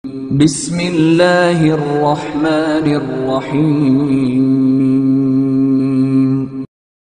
بسم الله الرحمن الرحيم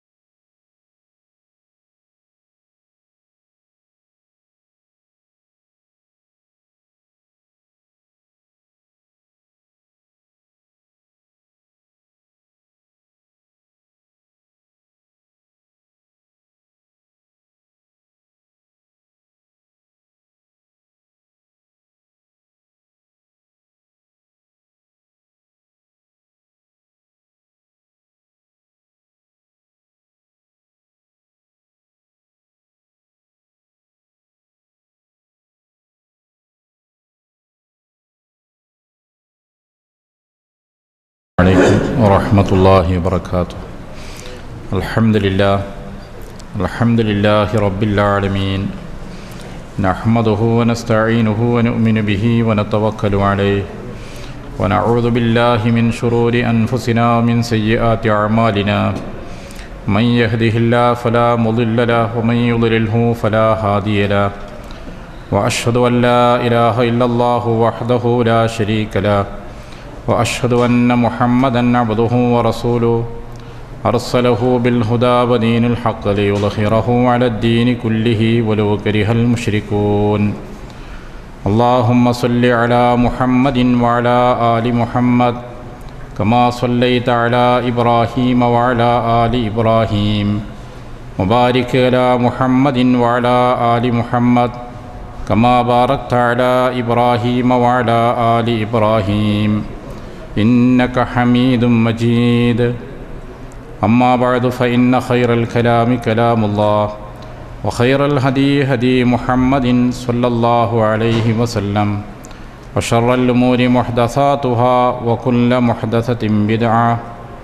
عليكم ورحمة الله وبركاته الحمد لله الحمد لله رب العالمين نحمده ونستعينه ونؤمن به ونتوكل عليه ونعوذ بالله من شرور أنفسنا ومن سيئات أعمالنا من يهده الله فلا مضل له ومن يضلله فلا هادي له وأشهد أن لا إله إلا الله وحده لا شريك له واشهد ان محمدا عبده ورسوله ارسله بالهدى ودين الحق ليظهره على الدين كله ولو كره المشركون اللهم صل على محمد وعلى ال محمد كما صليت على ابراهيم وعلى ال ابراهيم وبارك على محمد وعلى ال محمد كما باركت على ابراهيم وعلى ال ابراهيم إنك حميد مجيد أما بعد فإن خير الكلام كلام الله وخير الهدي هدي محمد صلى الله عليه وسلم وشر الأمور محدثاتها وكل محدثة بدعة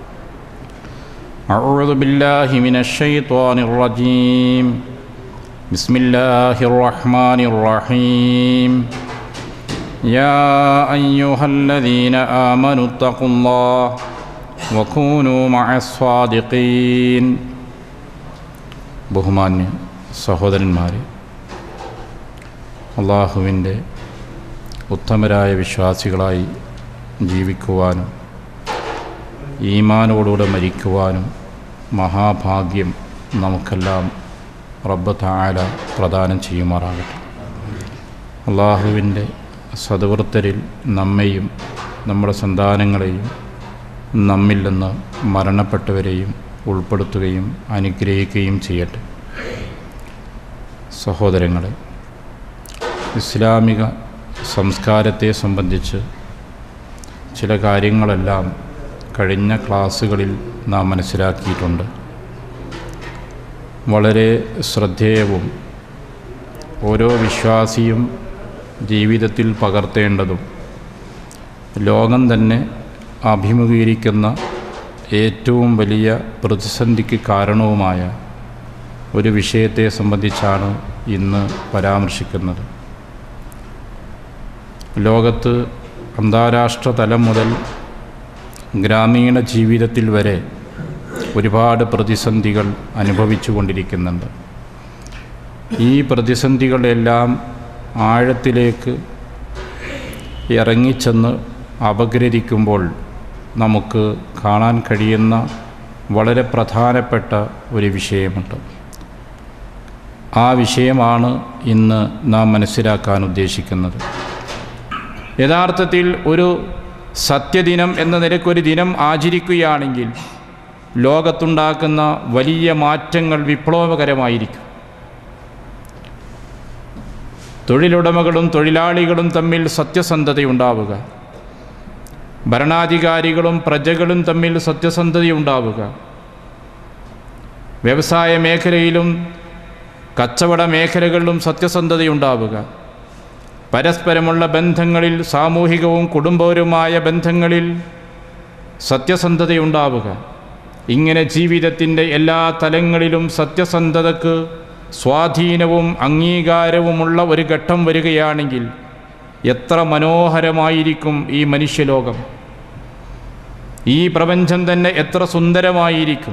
أعوذ بالله من الشيطان الرجيم بسم الله الرحمن الرحيم يا أيها الذين آمنوا اتقوا الله وكونوا مع الصادقين ബഹുമാന്യ സഹോദരന്മാരെ അള്ളാഹുവിൻ്റെ ഉത്തമരായ വിശ്വാസികളായി ജീവിക്കുവാനും ഈമാനോടുകൂടെ മരിക്കുവാനും മഹാഭാഗ്യം നമുക്കെല്ലാം റബ്ബ് താല പ്രദാനം ചെയ്യുമാറാകട്ടെ അള്ളാഹുവിൻ്റെ സദവൃത്തരിൽ നമ്മെയും നമ്മുടെ സന്താനങ്ങളെയും നമ്മിൽ നിന്ന് മരണപ്പെട്ടവരെയും ഉൾപ്പെടുത്തുകയും അനുഗ്രഹിക്കുകയും ചെയ്യട്ടെ സഹോദരങ്ങളെ ഇസ്ലാമിക സംസ്കാരത്തെ സംബന്ധിച്ച് ചില കാര്യങ്ങളെല്ലാം കഴിഞ്ഞ ക്ലാസ്സുകളിൽ നാം മനസ്സിലാക്കിയിട്ടുണ്ട് വളരെ ശ്രദ്ധേയവും ഓരോ വിശ്വാസിയും ജീവിതത്തിൽ പകർത്തേണ്ടതും ലോകം തന്നെ അഭിമുഖീകരിക്കുന്ന ഏറ്റവും വലിയ പ്രതിസന്ധിക്ക് കാരണവുമായ ഒരു വിഷയത്തെ സംബന്ധിച്ചാണ് ഇന്ന് പരാമർശിക്കുന്നത് ലോകത്ത് അന്താരാഷ്ട്ര തലം മുതൽ ഗ്രാമീണ ജീവിതത്തിൽ വരെ ഒരുപാട് പ്രതിസന്ധികൾ അനുഭവിച്ചു കൊണ്ടിരിക്കുന്നുണ്ട് ഈ പ്രതിസന്ധികളെല്ലാം ആഴത്തിലേക്ക് ഇറങ്ങിച്ചെന്ന് അപഗ്രഥിക്കുമ്പോൾ നമുക്ക് കാണാൻ കഴിയുന്ന വളരെ പ്രധാനപ്പെട്ട ഒരു വിഷയമുണ്ട് ആ വിഷയമാണ് ഇന്ന് നാം മനസ്സിലാക്കാൻ ഉദ്ദേശിക്കുന്നത് യഥാർത്ഥത്തിൽ ഒരു സത്യദിനം എന്ന നിലയ്ക്കൊരു ദിനം ആചരിക്കുകയാണെങ്കിൽ ലോകത്തുണ്ടാക്കുന്ന വലിയ മാറ്റങ്ങൾ വിപ്ലവകരമായിരിക്കും തൊഴിലുടമകളും തൊഴിലാളികളും തമ്മിൽ സത്യസന്ധതയുണ്ടാവുക ഭരണാധികാരികളും പ്രജകളും തമ്മിൽ സത്യസന്ധതയുണ്ടാവുക വ്യവസായ മേഖലയിലും കച്ചവട മേഖലകളിലും സത്യസന്ധതയുണ്ടാവുക പരസ്പരമുള്ള ബന്ധങ്ങളിൽ സാമൂഹികവും കുടുംബപരവുമായ ബന്ധങ്ങളിൽ സത്യസന്ധതയുണ്ടാവുക ഇങ്ങനെ ജീവിതത്തിൻ്റെ എല്ലാ തലങ്ങളിലും സത്യസന്ധതക്ക് സ്വാധീനവും അംഗീകാരവുമുള്ള ഒരു ഘട്ടം വരികയാണെങ്കിൽ എത്ര മനോഹരമായിരിക്കും ഈ മനുഷ്യലോകം ഈ പ്രപഞ്ചം തന്നെ എത്ര സുന്ദരമായിരിക്കും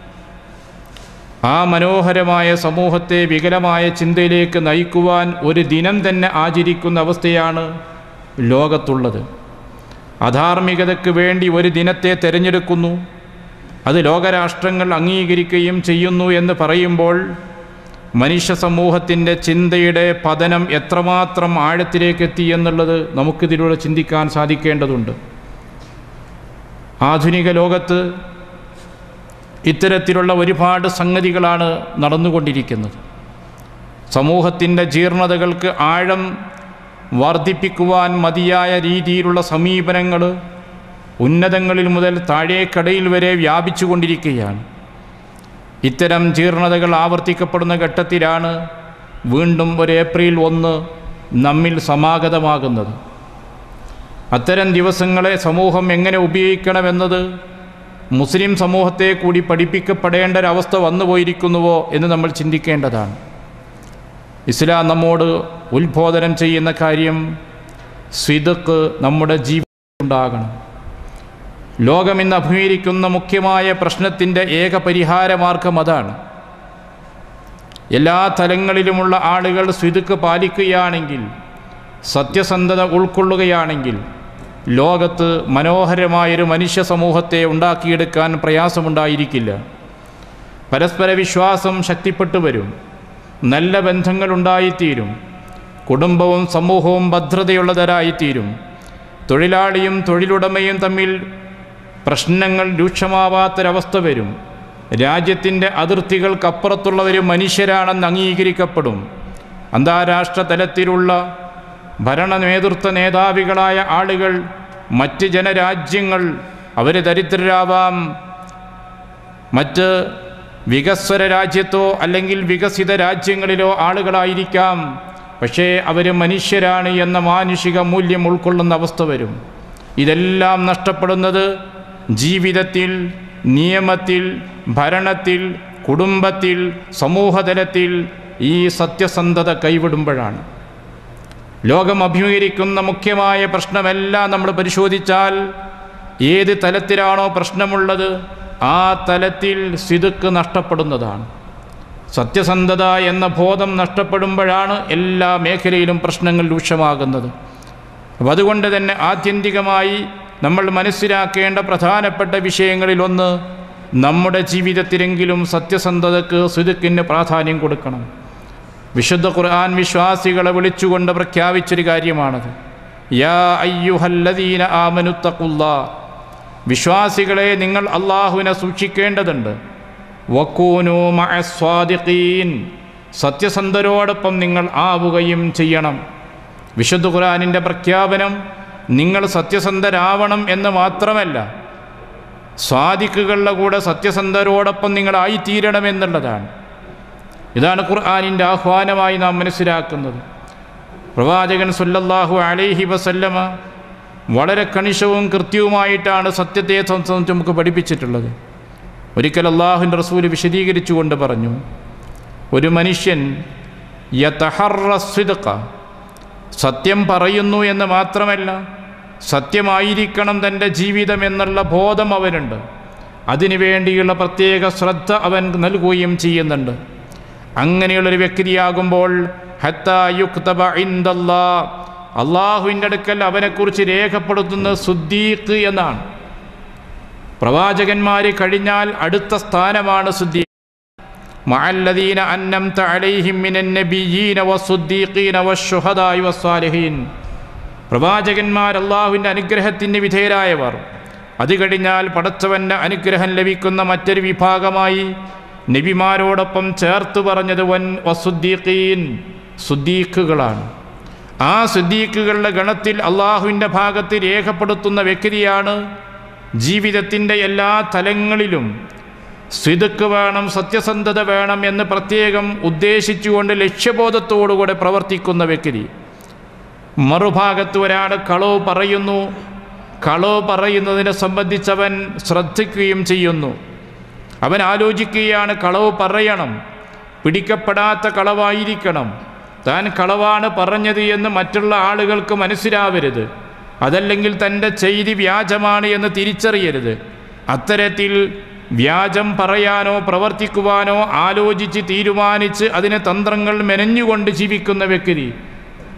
ആ മനോഹരമായ സമൂഹത്തെ വികലമായ ചിന്തയിലേക്ക് നയിക്കുവാൻ ഒരു ദിനം തന്നെ ആചരിക്കുന്ന അവസ്ഥയാണ് ലോകത്തുള്ളത് അധാർമികതയ്ക്ക് വേണ്ടി ഒരു ദിനത്തെ തിരഞ്ഞെടുക്കുന്നു അത് ലോകരാഷ്ട്രങ്ങൾ അംഗീകരിക്കുകയും ചെയ്യുന്നു എന്ന് പറയുമ്പോൾ മനുഷ്യ സമൂഹത്തിൻ്റെ ചിന്തയുടെ പതനം എത്രമാത്രം ആഴത്തിലേക്ക് എത്തി എന്നുള്ളത് നമുക്കിതിലൂടെ ചിന്തിക്കാൻ സാധിക്കേണ്ടതുണ്ട് ആധുനിക ലോകത്ത് ഇത്തരത്തിലുള്ള ഒരുപാട് സംഗതികളാണ് നടന്നുകൊണ്ടിരിക്കുന്നത് സമൂഹത്തിൻ്റെ ജീർണതകൾക്ക് ആഴം വർദ്ധിപ്പിക്കുവാൻ മതിയായ രീതിയിലുള്ള സമീപനങ്ങൾ ഉന്നതങ്ങളിൽ മുതൽ താഴേക്കടയിൽ വരെ വ്യാപിച്ചുകൊണ്ടിരിക്കുകയാണ് ഇത്തരം ജീർണതകൾ ആവർത്തിക്കപ്പെടുന്ന ഘട്ടത്തിലാണ് വീണ്ടും ഒരു ഏപ്രിൽ ഒന്ന് നമ്മിൽ സമാഗതമാകുന്നത് അത്തരം ദിവസങ്ങളെ സമൂഹം എങ്ങനെ ഉപയോഗിക്കണമെന്നത് മുസ്ലിം സമൂഹത്തെ കൂടി പഠിപ്പിക്കപ്പെടേണ്ട ഒരവസ്ഥ വന്നുപോയിരിക്കുന്നുവോ എന്ന് നമ്മൾ ചിന്തിക്കേണ്ടതാണ് ഇസ്ലാം നമ്മോട് ഉത്ബോധനം ചെയ്യുന്ന കാര്യം സ്വിതക്ക് നമ്മുടെ ജീവിതത്തിൽ ഉണ്ടാകണം ലോകം ഇന്ന് അഭിമുഖീകരിക്കുന്ന മുഖ്യമായ പ്രശ്നത്തിൻ്റെ ഏക പരിഹാരമാർഗം അതാണ് എല്ലാ തലങ്ങളിലുമുള്ള ആളുകൾ സ്വിതുക്ക് പാലിക്കുകയാണെങ്കിൽ സത്യസന്ധത ഉൾക്കൊള്ളുകയാണെങ്കിൽ ലോകത്ത് മനോഹരമായൊരു മനുഷ്യ സമൂഹത്തെ ഉണ്ടാക്കിയെടുക്കാൻ പ്രയാസമുണ്ടായിരിക്കില്ല പരസ്പര വിശ്വാസം ശക്തിപ്പെട്ടു വരും നല്ല ബന്ധങ്ങളുണ്ടായിത്തീരും കുടുംബവും സമൂഹവും ഭദ്രതയുള്ളവരായിത്തീരും തൊഴിലാളിയും തൊഴിലുടമയും തമ്മിൽ പ്രശ്നങ്ങൾ രൂക്ഷമാവാത്തൊരവസ്ഥ വരും രാജ്യത്തിൻ്റെ അതിർത്തികൾക്കപ്പുറത്തുള്ളവർ മനുഷ്യരാണെന്ന് അംഗീകരിക്കപ്പെടും അന്താരാഷ്ട്ര തലത്തിലുള്ള ഭരണ നേതൃത്വ മേധാവികളായ ആളുകൾ മറ്റ് ജനരാജ്യങ്ങൾ അവർ ദരിദ്രരാവാം മറ്റ് വികസ്വര രാജ്യത്തോ അല്ലെങ്കിൽ വികസിത രാജ്യങ്ങളിലോ ആളുകളായിരിക്കാം പക്ഷേ അവർ മനുഷ്യരാണ് എന്ന മാനുഷിക മൂല്യം ഉൾക്കൊള്ളുന്ന അവസ്ഥ വരും ഇതെല്ലാം നഷ്ടപ്പെടുന്നത് ജീവിതത്തിൽ നിയമത്തിൽ ഭരണത്തിൽ കുടുംബത്തിൽ സമൂഹതലത്തിൽ ഈ സത്യസന്ധത കൈവിടുമ്പോഴാണ് ലോകം അഭിമുഖീകരിക്കുന്ന മുഖ്യമായ പ്രശ്നമെല്ലാം നമ്മൾ പരിശോധിച്ചാൽ ഏത് തലത്തിലാണോ പ്രശ്നമുള്ളത് ആ തലത്തിൽ സിതുക്ക് നഷ്ടപ്പെടുന്നതാണ് സത്യസന്ധത എന്ന ബോധം നഷ്ടപ്പെടുമ്പോഴാണ് എല്ലാ മേഖലയിലും പ്രശ്നങ്ങൾ രൂക്ഷമാകുന്നത് അപ്പം അതുകൊണ്ട് തന്നെ ആത്യന്തികമായി നമ്മൾ മനസ്സിലാക്കേണ്ട പ്രധാനപ്പെട്ട വിഷയങ്ങളിലൊന്ന് നമ്മുടെ ജീവിതത്തിലെങ്കിലും സത്യസന്ധതയ്ക്ക് സുതുക്കിന് പ്രാധാന്യം കൊടുക്കണം വിശുദ്ധ ഖുർആൻ വിശ്വാസികളെ വിളിച്ചുകൊണ്ട് പ്രഖ്യാപിച്ചൊരു കാര്യമാണത് യാ അയ്യുഹല്ലദീന ആമനുത്തക്കുല്ലാ വിശ്വാസികളെ നിങ്ങൾ അള്ളാഹുവിനെ സൂക്ഷിക്കേണ്ടതുണ്ട് വക്കൂനു മഅസ്വാദിഖീൻ സത്യസന്ധരോടൊപ്പം നിങ്ങൾ ആവുകയും ചെയ്യണം വിശുദ്ധ ഖുർആനിൻ്റെ പ്രഖ്യാപനം നിങ്ങൾ സത്യസന്ധരാവണം എന്ന് മാത്രമല്ല സ്വാദിക്കുകളുടെ കൂടെ സത്യസന്ധരോടൊപ്പം നിങ്ങളായിത്തീരണമെന്നുള്ളതാണ് ഇതാണ് ഖുർആാനിൻ്റെ ആഹ്വാനമായി നാം മനസ്സിലാക്കുന്നത് പ്രവാചകൻ സല്ലല്ലാഹു അലൈഹി വസല്ലമ വളരെ കണിശവും കൃത്യവുമായിട്ടാണ് സത്യത്തെ സംബന്ധിച്ച് നമുക്ക് പഠിപ്പിച്ചിട്ടുള്ളത് ഒരിക്കൽ അള്ളാഹുവിൻ്റെ റസൂല് വിശദീകരിച്ചുകൊണ്ട് പറഞ്ഞു ഒരു മനുഷ്യൻ യതഹറസ്വിദക്ക സത്യം പറയുന്നു എന്ന് മാത്രമല്ല സത്യമായിരിക്കണം തൻ്റെ ജീവിതം എന്നുള്ള ബോധം അവനുണ്ട് അതിനുവേണ്ടിയുള്ള പ്രത്യേക ശ്രദ്ധ അവൻ നൽകുകയും ചെയ്യുന്നുണ്ട് അങ്ങനെയുള്ളൊരു വ്യക്തിയാകുമ്പോൾ ഹത്തായുക്തബ ഇന്ദല്ലാ അള്ളാഹുവിൻ്റെ അടുക്കൽ അവനെക്കുറിച്ച് രേഖപ്പെടുത്തുന്ന സുദ്ദീഖ് എന്നാണ് പ്രവാചകന്മാർ കഴിഞ്ഞാൽ അടുത്ത സ്ഥാനമാണ് സുദ്ദീഖ് മഅല്ലദീന അന്നംത അലൈഹിം മിനൻ നബിയ്യീന വസ്സുദ്ദീഖീന വശുഹദായി വസ്സാലിഹീൻ പ്രവാചകന്മാർ അള്ളാഹുവിൻ്റെ അനുഗ്രഹത്തിന് വിധേയരായവർ അത് കഴിഞ്ഞാൽ പടച്ചവൻ്റെ അനുഗ്രഹം ലഭിക്കുന്ന മറ്റൊരു വിഭാഗമായി നബിമാരോടൊപ്പം ചേർത്ത് പറഞ്ഞത് വൻ വസുദ്ദീഖീൻ സുദ്ദീഖുകളാണ് ആ സുദ്ദീഖുകളുടെ ഗണത്തിൽ അള്ളാഹുവിൻ്റെ ഭാഗത്ത് രേഖപ്പെടുത്തുന്ന വ്യക്തിയാണ് ജീവിതത്തിൻ്റെ എല്ലാ തലങ്ങളിലും സ്വിതുക്ക് വേണം സത്യസന്ധത വേണം എന്ന് പ്രത്യേകം ഉദ്ദേശിച്ചുകൊണ്ട് ലക്ഷ്യബോധത്തോടുകൂടെ പ്രവർത്തിക്കുന്ന വ്യക്തി മറുഭാഗത്ത് ഒരാൾ കളവ് പറയുന്നു കളവ് പറയുന്നതിനെ സംബന്ധിച്ചവൻ ശ്രദ്ധിക്കുകയും ചെയ്യുന്നു അവൻ ആലോചിക്കുകയാണ് കളവ് പറയണം പിടിക്കപ്പെടാത്ത കളവായിരിക്കണം താൻ കളവാണ് പറഞ്ഞത് എന്ന് മറ്റുള്ള ആളുകൾക്ക് മനസ്സിലാവരുത് അതല്ലെങ്കിൽ തൻ്റെ ചെയ്തി വ്യാജമാണ് എന്ന് തിരിച്ചറിയരുത് അത്തരത്തിൽ വ്യാജം പറയാനോ പ്രവർത്തിക്കുവാനോ ആലോചിച്ച് തീരുമാനിച്ച് അതിനെ തന്ത്രങ്ങൾ മെനഞ്ഞുകൊണ്ട് ജീവിക്കുന്ന വ്യക്തി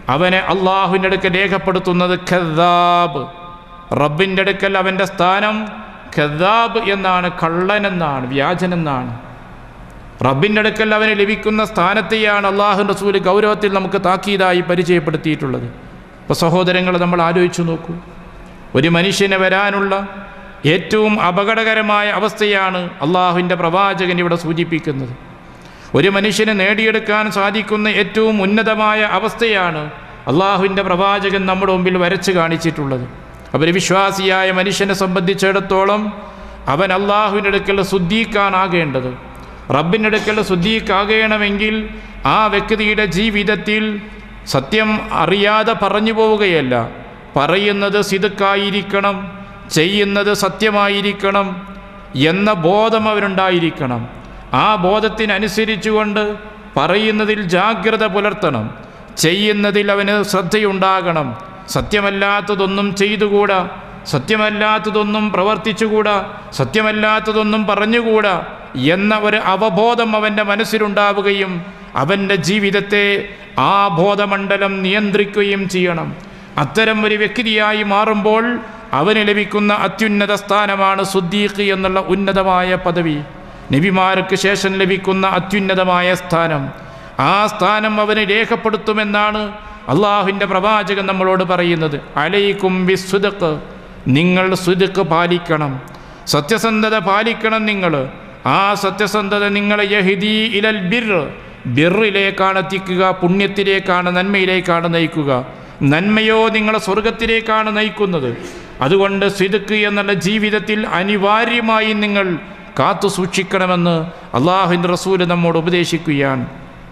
അവനെ അള്ളാഹുവിൻ്റെ അടുക്കൽ രേഖപ്പെടുത്തുന്നത് ഖദാബ് റബ്ബിൻ്റെ അടുക്കൽ അവൻ്റെ സ്ഥാനം ഖദാബ് എന്നാണ് കള്ളനെന്നാണ് വ്യാജനെന്നാണ് റബ്ബിൻ്റെ അടുക്കൽ അവന് ലഭിക്കുന്ന സ്ഥാനത്തെയാണ് അള്ളാഹു റസൂൽ ഗൗരവത്തിൽ നമുക്ക് താക്കീതായി പരിചയപ്പെടുത്തിയിട്ടുള്ളത് അപ്പോൾ സഹോദരങ്ങൾ നമ്മൾ ആലോചിച്ചു നോക്കൂ ഒരു മനുഷ്യന് വരാനുള്ള ഏറ്റവും അപകടകരമായ അവസ്ഥയാണ് അള്ളാഹുവിൻ്റെ പ്രവാചകൻ ഇവിടെ സൂചിപ്പിക്കുന്നത് ഒരു മനുഷ്യന് നേടിയെടുക്കാൻ സാധിക്കുന്ന ഏറ്റവും ഉന്നതമായ അവസ്ഥയാണ് അള്ളാഹുവിൻ്റെ പ്രവാചകൻ നമ്മുടെ മുമ്പിൽ വരച്ച് കാണിച്ചിട്ടുള്ളത് അവർ വിശ്വാസിയായ മനുഷ്യനെ സംബന്ധിച്ചിടത്തോളം അവൻ അള്ളാഹുവിൻ്റെ അടുക്കൽ ശുദ്ധീക്കാനാകേണ്ടത് റബ്ബിൻ്റെ അടുക്കൽ ശുദ്ധീക്കാകണമെങ്കിൽ ആ വ്യക്തിയുടെ ജീവിതത്തിൽ സത്യം അറിയാതെ പറഞ്ഞു പോവുകയല്ല പറയുന്നത് സിതുക്കായിരിക്കണം ചെയ്യുന്നത് സത്യമായിരിക്കണം എന്ന ബോധം അവനുണ്ടായിരിക്കണം ആ ബോധത്തിനനുസരിച്ചുകൊണ്ട് പറയുന്നതിൽ ജാഗ്രത പുലർത്തണം ചെയ്യുന്നതിൽ അവന് ശ്രദ്ധയുണ്ടാകണം സത്യമല്ലാത്തതൊന്നും ചെയ്തുകൂടാ സത്യമല്ലാത്തതൊന്നും പ്രവർത്തിച്ചുകൂടാ സത്യമല്ലാത്തതൊന്നും പറഞ്ഞുകൂടാ എന്ന ഒരു അവബോധം അവൻ്റെ മനസ്സിലുണ്ടാവുകയും അവൻ്റെ ജീവിതത്തെ ആ ബോധമണ്ഡലം നിയന്ത്രിക്കുകയും ചെയ്യണം അത്തരം ഒരു വ്യക്തിയായി മാറുമ്പോൾ അവന് ലഭിക്കുന്ന അത്യുന്നത സ്ഥാനമാണ് സുദ്ദീഖ് എന്നുള്ള ഉന്നതമായ പദവി നബിമാർക്ക് ശേഷം ലഭിക്കുന്ന അത്യുന്നതമായ സ്ഥാനം ആ സ്ഥാനം അവന് രേഖപ്പെടുത്തുമെന്നാണ് അള്ളാഹുവിൻ്റെ പ്രവാചകൻ നമ്മളോട് പറയുന്നത് അലൈക്കും വിസ്സുദക്ക് നിങ്ങൾ സുദുക്ക് പാലിക്കണം സത്യസന്ധത പാലിക്കണം നിങ്ങൾ ആ സത്യസന്ധത നിങ്ങളെ യഹിദി ഇലൽ ബിർ ബിറിലേക്കാണ് എത്തിക്കുക പുണ്യത്തിലേക്കാണ് നന്മയിലേക്കാണ് നയിക്കുക നന്മയോ നിങ്ങളെ സ്വർഗത്തിലേക്കാണ് നയിക്കുന്നത് അതുകൊണ്ട് സിദുക്ക് എന്നുള്ള ജീവിതത്തിൽ അനിവാര്യമായി നിങ്ങൾ കാത്തു സൂക്ഷിക്കണമെന്ന് അള്ളാഹുവിൻ്റെ റസൂല് നമ്മോട് ഉപദേശിക്കുകയാണ്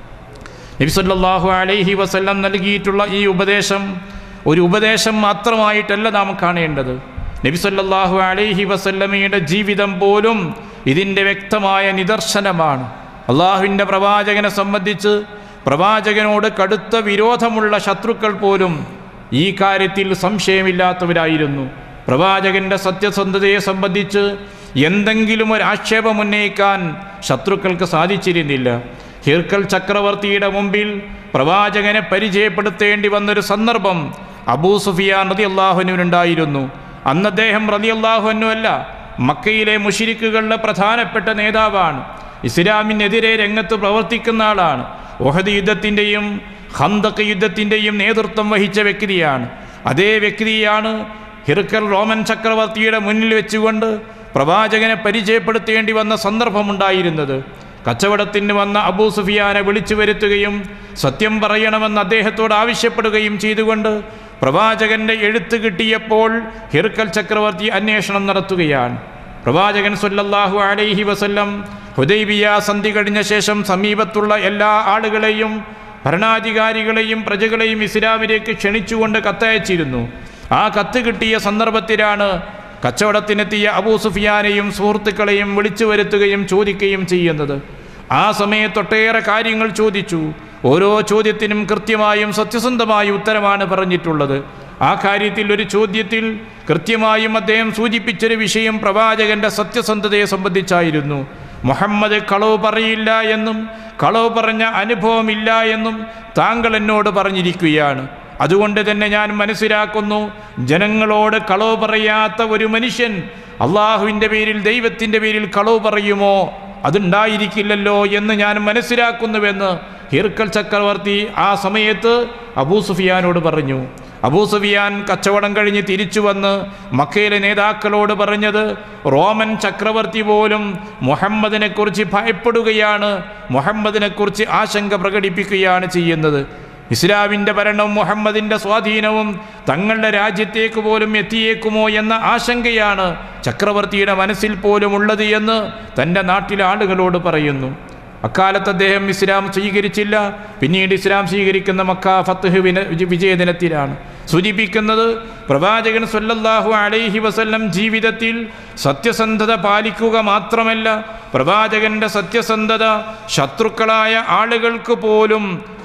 നബിസല്ലാഹു അലൈഹി വസല്ലം നൽകിയിട്ടുള്ള ഈ ഉപദേശം ഒരു ഉപദേശം മാത്രമായിട്ടല്ല നാം കാണേണ്ടത് നബിസല്ലാഹു അലൈഹി വസല്ലമയുടെ ജീവിതം പോലും ഇതിൻ്റെ വ്യക്തമായ നിദർശനമാണ് അള്ളാഹുവിൻ്റെ പ്രവാചകനെ സംബന്ധിച്ച് പ്രവാചകനോട് കടുത്ത വിരോധമുള്ള ശത്രുക്കൾ പോലും ഈ കാര്യത്തിൽ സംശയമില്ലാത്തവരായിരുന്നു പ്രവാചകന്റെ സത്യസന്ധതയെ സംബന്ധിച്ച് എന്തെങ്കിലും ഒരു ആക്ഷേപം ഉന്നയിക്കാൻ ശത്രുക്കൾക്ക് സാധിച്ചിരുന്നില്ല ഹിർക്കൽ ചക്രവർത്തിയുടെ മുമ്പിൽ പ്രവാചകനെ പരിചയപ്പെടുത്തേണ്ടി വന്നൊരു സന്ദർഭം അബൂ സുഫിയാൻ റതി അള്ളാഹുനുണ്ടായിരുന്നു അന്ന് അദ്ദേഹം റതി അള്ളാഹുനു അല്ല മക്കയിലെ മുഷിരിക്കുകളുടെ പ്രധാനപ്പെട്ട നേതാവാണ് ഇസ്ലാമിനെതിരെ രംഗത്ത് പ്രവർത്തിക്കുന്ന ആളാണ് ഒഹദ് യുദ്ധത്തിൻ്റെയും ഹന്തക്ക് യുദ്ധത്തിൻ്റെയും നേതൃത്വം വഹിച്ച വ്യക്തിയാണ് അതേ വ്യക്തിയാണ് ഹിർക്കൽ റോമൻ ചക്രവർത്തിയുടെ മുന്നിൽ വെച്ചുകൊണ്ട് പ്രവാചകനെ പരിചയപ്പെടുത്തേണ്ടി വന്ന സന്ദർഭമുണ്ടായിരുന്നത് കച്ചവടത്തിന് വന്ന അബൂ സുഫിയാനെ വിളിച്ചു വരുത്തുകയും സത്യം പറയണമെന്ന് അദ്ദേഹത്തോട് ആവശ്യപ്പെടുകയും ചെയ്തുകൊണ്ട് പ്രവാചകന്റെ എഴുത്ത് കിട്ടിയപ്പോൾ ഹിർക്കൽ ചക്രവർത്തി അന്വേഷണം നടത്തുകയാണ് പ്രവാചകൻ സല്ലല്ലാഹു അലൈഹി വസല്ലം ഹുദൈബിയ സന്ധി കഴിഞ്ഞ ശേഷം സമീപത്തുള്ള എല്ലാ ആളുകളെയും ഭരണാധികാരികളെയും പ്രജകളെയും ഇസ്ലാമിലേക്ക് ക്ഷണിച്ചുകൊണ്ട് കത്തയച്ചിരുന്നു ആ കത്ത് കിട്ടിയ സന്ദർഭത്തിലാണ് കച്ചവടത്തിനെത്തിയ അബൂ സുഫിയാനെയും സുഹൃത്തുക്കളെയും വിളിച്ചു വരുത്തുകയും ചോദിക്കുകയും ചെയ്യുന്നത് ആ സമയത്തൊട്ടേറെ കാര്യങ്ങൾ ചോദിച്ചു ഓരോ ചോദ്യത്തിനും കൃത്യമായും സത്യസന്ധമായും ഉത്തരമാണ് പറഞ്ഞിട്ടുള്ളത് ആ കാര്യത്തിൽ ഒരു ചോദ്യത്തിൽ കൃത്യമായും അദ്ദേഹം സൂചിപ്പിച്ചൊരു വിഷയം പ്രവാചകന്റെ സത്യസന്ധതയെ സംബന്ധിച്ചായിരുന്നു മുഹമ്മദ് കളവ് പറയില്ല എന്നും കളവ് പറഞ്ഞ അനുഭവമില്ല എന്നും താങ്കൾ എന്നോട് പറഞ്ഞിരിക്കുകയാണ് അതുകൊണ്ട് തന്നെ ഞാൻ മനസ്സിലാക്കുന്നു ജനങ്ങളോട് കളവ് പറയാത്ത ഒരു മനുഷ്യൻ അള്ളാഹുവിൻ്റെ പേരിൽ ദൈവത്തിൻ്റെ പേരിൽ കളവ് പറയുമോ അതുണ്ടായിരിക്കില്ലല്ലോ എന്ന് ഞാൻ മനസ്സിലാക്കുന്നുവെന്ന് ഹിർക്കൽ ചക്രവർത്തി ആ സമയത്ത് അബൂ സുഫിയാനോട് പറഞ്ഞു അബൂ സുഫിയാൻ കച്ചവടം കഴിഞ്ഞ് തിരിച്ചു വന്ന് മക്കയിലെ നേതാക്കളോട് പറഞ്ഞത് റോമൻ ചക്രവർത്തി പോലും മുഹമ്മദിനെക്കുറിച്ച് ഭയപ്പെടുകയാണ് മുഹമ്മദിനെക്കുറിച്ച് ആശങ്ക പ്രകടിപ്പിക്കുകയാണ് ചെയ്യുന്നത് ഇസ്ലാമിൻ്റെ ഭരണവും മുഹമ്മദിൻ്റെ സ്വാധീനവും തങ്ങളുടെ രാജ്യത്തേക്ക് പോലും എത്തിയേക്കുമോ എന്ന ആശങ്കയാണ് ചക്രവർത്തിയുടെ മനസ്സിൽ പോലും ഉള്ളത് എന്ന് തൻ്റെ നാട്ടിലെ ആളുകളോട് പറയുന്നു അക്കാലത്ത് അദ്ദേഹം ഇസ്ലാം സ്വീകരിച്ചില്ല പിന്നീട് ഇസ്ലാം സ്വീകരിക്കുന്ന മക്ക ഫത്ത് വിജയദിനത്തിലാണ് സൂചിപ്പിക്കുന്നത് പ്രവാചകൻ സല്ലല്ലാഹു അലൈഹി വസല്ലം ജീവിതത്തിൽ സത്യസന്ധത പാലിക്കുക മാത്രമല്ല പ്രവാചകന്റെ സത്യസന്ധത ശത്രുക്കളായ ആളുകൾക്ക് പോലും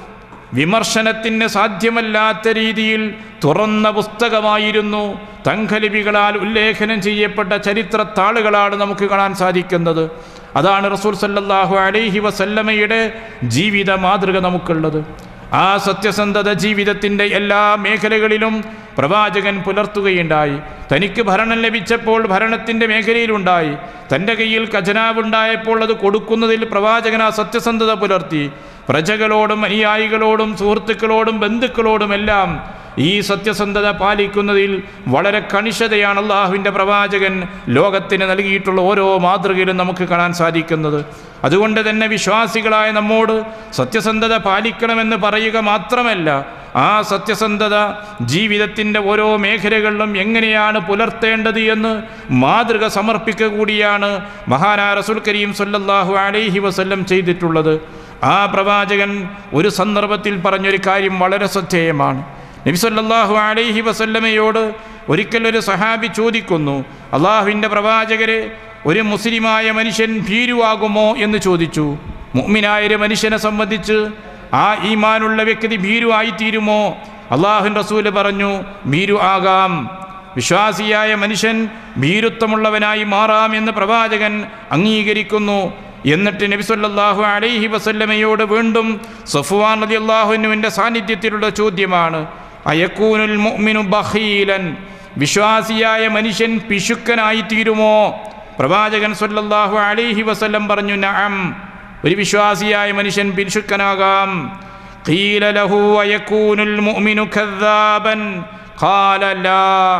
വിമർശനത്തിന് സാധ്യമല്ലാത്ത രീതിയിൽ തുറന്ന പുസ്തകമായിരുന്നു തങ്കലിപികളാൽ ഉല്ലേഖനം ചെയ്യപ്പെട്ട ചരിത്രത്താളുകളാണ് നമുക്ക് കാണാൻ സാധിക്കുന്നത് അതാണ് റസൂൽ സല്ലല്ലാഹു അലൈഹി വസല്ലമയുടെ ജീവിത മാതൃക നമുക്കുള്ളത് ആ സത്യസന്ധത ജീവിതത്തിൻ്റെ എല്ലാ മേഖലകളിലും പ്രവാചകൻ പുലർത്തുകയുണ്ടായി തനിക്ക് ഭരണം ലഭിച്ചപ്പോൾ ഭരണത്തിൻ്റെ മേഖലയിലുണ്ടായി തൻ്റെ കയ്യിൽ ഖജനാവുണ്ടായപ്പോൾ അത് കൊടുക്കുന്നതിൽ പ്രവാചകൻ ആ സത്യസന്ധത പുലർത്തി പ്രജകളോടും അനുയായികളോടും സുഹൃത്തുക്കളോടും ബന്ധുക്കളോടുമെല്ലാം ഈ സത്യസന്ധത പാലിക്കുന്നതിൽ വളരെ കണിശതയാണ് അള്ളാഹുവിൻ്റെ പ്രവാചകൻ ലോകത്തിന് നൽകിയിട്ടുള്ള ഓരോ മാതൃകയിലും നമുക്ക് കാണാൻ സാധിക്കുന്നത് അതുകൊണ്ട് തന്നെ വിശ്വാസികളായ നമ്മോട് സത്യസന്ധത പാലിക്കണമെന്ന് പറയുക മാത്രമല്ല ആ സത്യസന്ധത ജീവിതത്തിൻ്റെ ഓരോ മേഖലകളിലും എങ്ങനെയാണ് പുലർത്തേണ്ടത് എന്ന് മാതൃക സമർപ്പിക്കുക കൂടിയാണ് മഹാനാ റസുൽ കരീം സല്ലല്ലാഹു അലൈഹി വസല്ലം ചെയ്തിട്ടുള്ളത് ആ പ്രവാചകൻ ഒരു സന്ദർഭത്തിൽ പറഞ്ഞൊരു കാര്യം വളരെ ശ്രദ്ധേയമാണ് നബി സല്ലല്ലാഹു അലൈഹി വസല്ലമയോട് ഒരിക്കൽ ഒരു സഹാബി ചോദിക്കുന്നു അള്ളാഹുവിൻ്റെ പ്രവാചകരെ ഒരു മുസ്ലിമായ മനുഷ്യൻ ഭീരുവാകുമോ എന്ന് ചോദിച്ചു മുഅ്മിനായ ഒരു മനുഷ്യനെ സംബന്ധിച്ച് ആ ഈമാനുള്ള വ്യക്തി ഭീരുവായിത്തീരുമോ അള്ളാഹുൻ റസൂല് പറഞ്ഞു ഭീരു ആകാം വിശ്വാസിയായ മനുഷ്യൻ ഭീരുത്വമുള്ളവനായി മാറാം എന്ന് പ്രവാചകൻ അംഗീകരിക്കുന്നു എന്നിട്ട് നബി സല്ലല്ലാഹു അലൈഹി വസല്ലമയോട് വീണ്ടും സഫ്വാൻ റളിയല്ലാഹുവിൻ്റെ സാന്നിധ്യത്തിലുള്ള ചോദ്യമാണ് അയക്കൂനുൽ മുഅ്മിനു ബഖീലൻ വിശ്വാസിയായ മനുഷ്യൻ പിശുക്കനായി തീരുമോ പ്രവാചകൻ സല്ലല്ലാഹു അലൈഹി വസല്ലം പറഞ്ഞു നഅം ഒരു വിശ്വാസിയായ മനുഷ്യൻ പിശുക്കനാകാം ഖീല ലഹു അയക്കൂനുൽ മുഅ്മിനു കദ്ദാബൻ ഖാല ലാ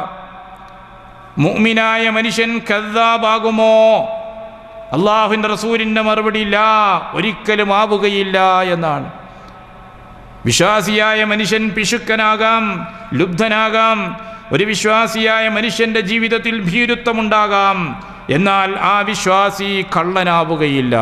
മുഅ്മിനായ മനുഷ്യൻ കദ്ദാബാകുമോ അള്ളാഹുവിൻ്റെ റസൂലിൻ്റെ മറുപടി ലാ ഒരിക്കലും ആവുകയില്ല എന്നാണ് വിശ്വാസിയായ മനുഷ്യൻ പിശുക്കനാകാം ലുബ്ധനാകാം ഒരു വിശ്വാസിയായ മനുഷ്യൻ്റെ ജീവിതത്തിൽ ഭീരുത്വമുണ്ടാകാം എന്നാൽ ആ വിശ്വാസി കള്ളനാവുകയില്ല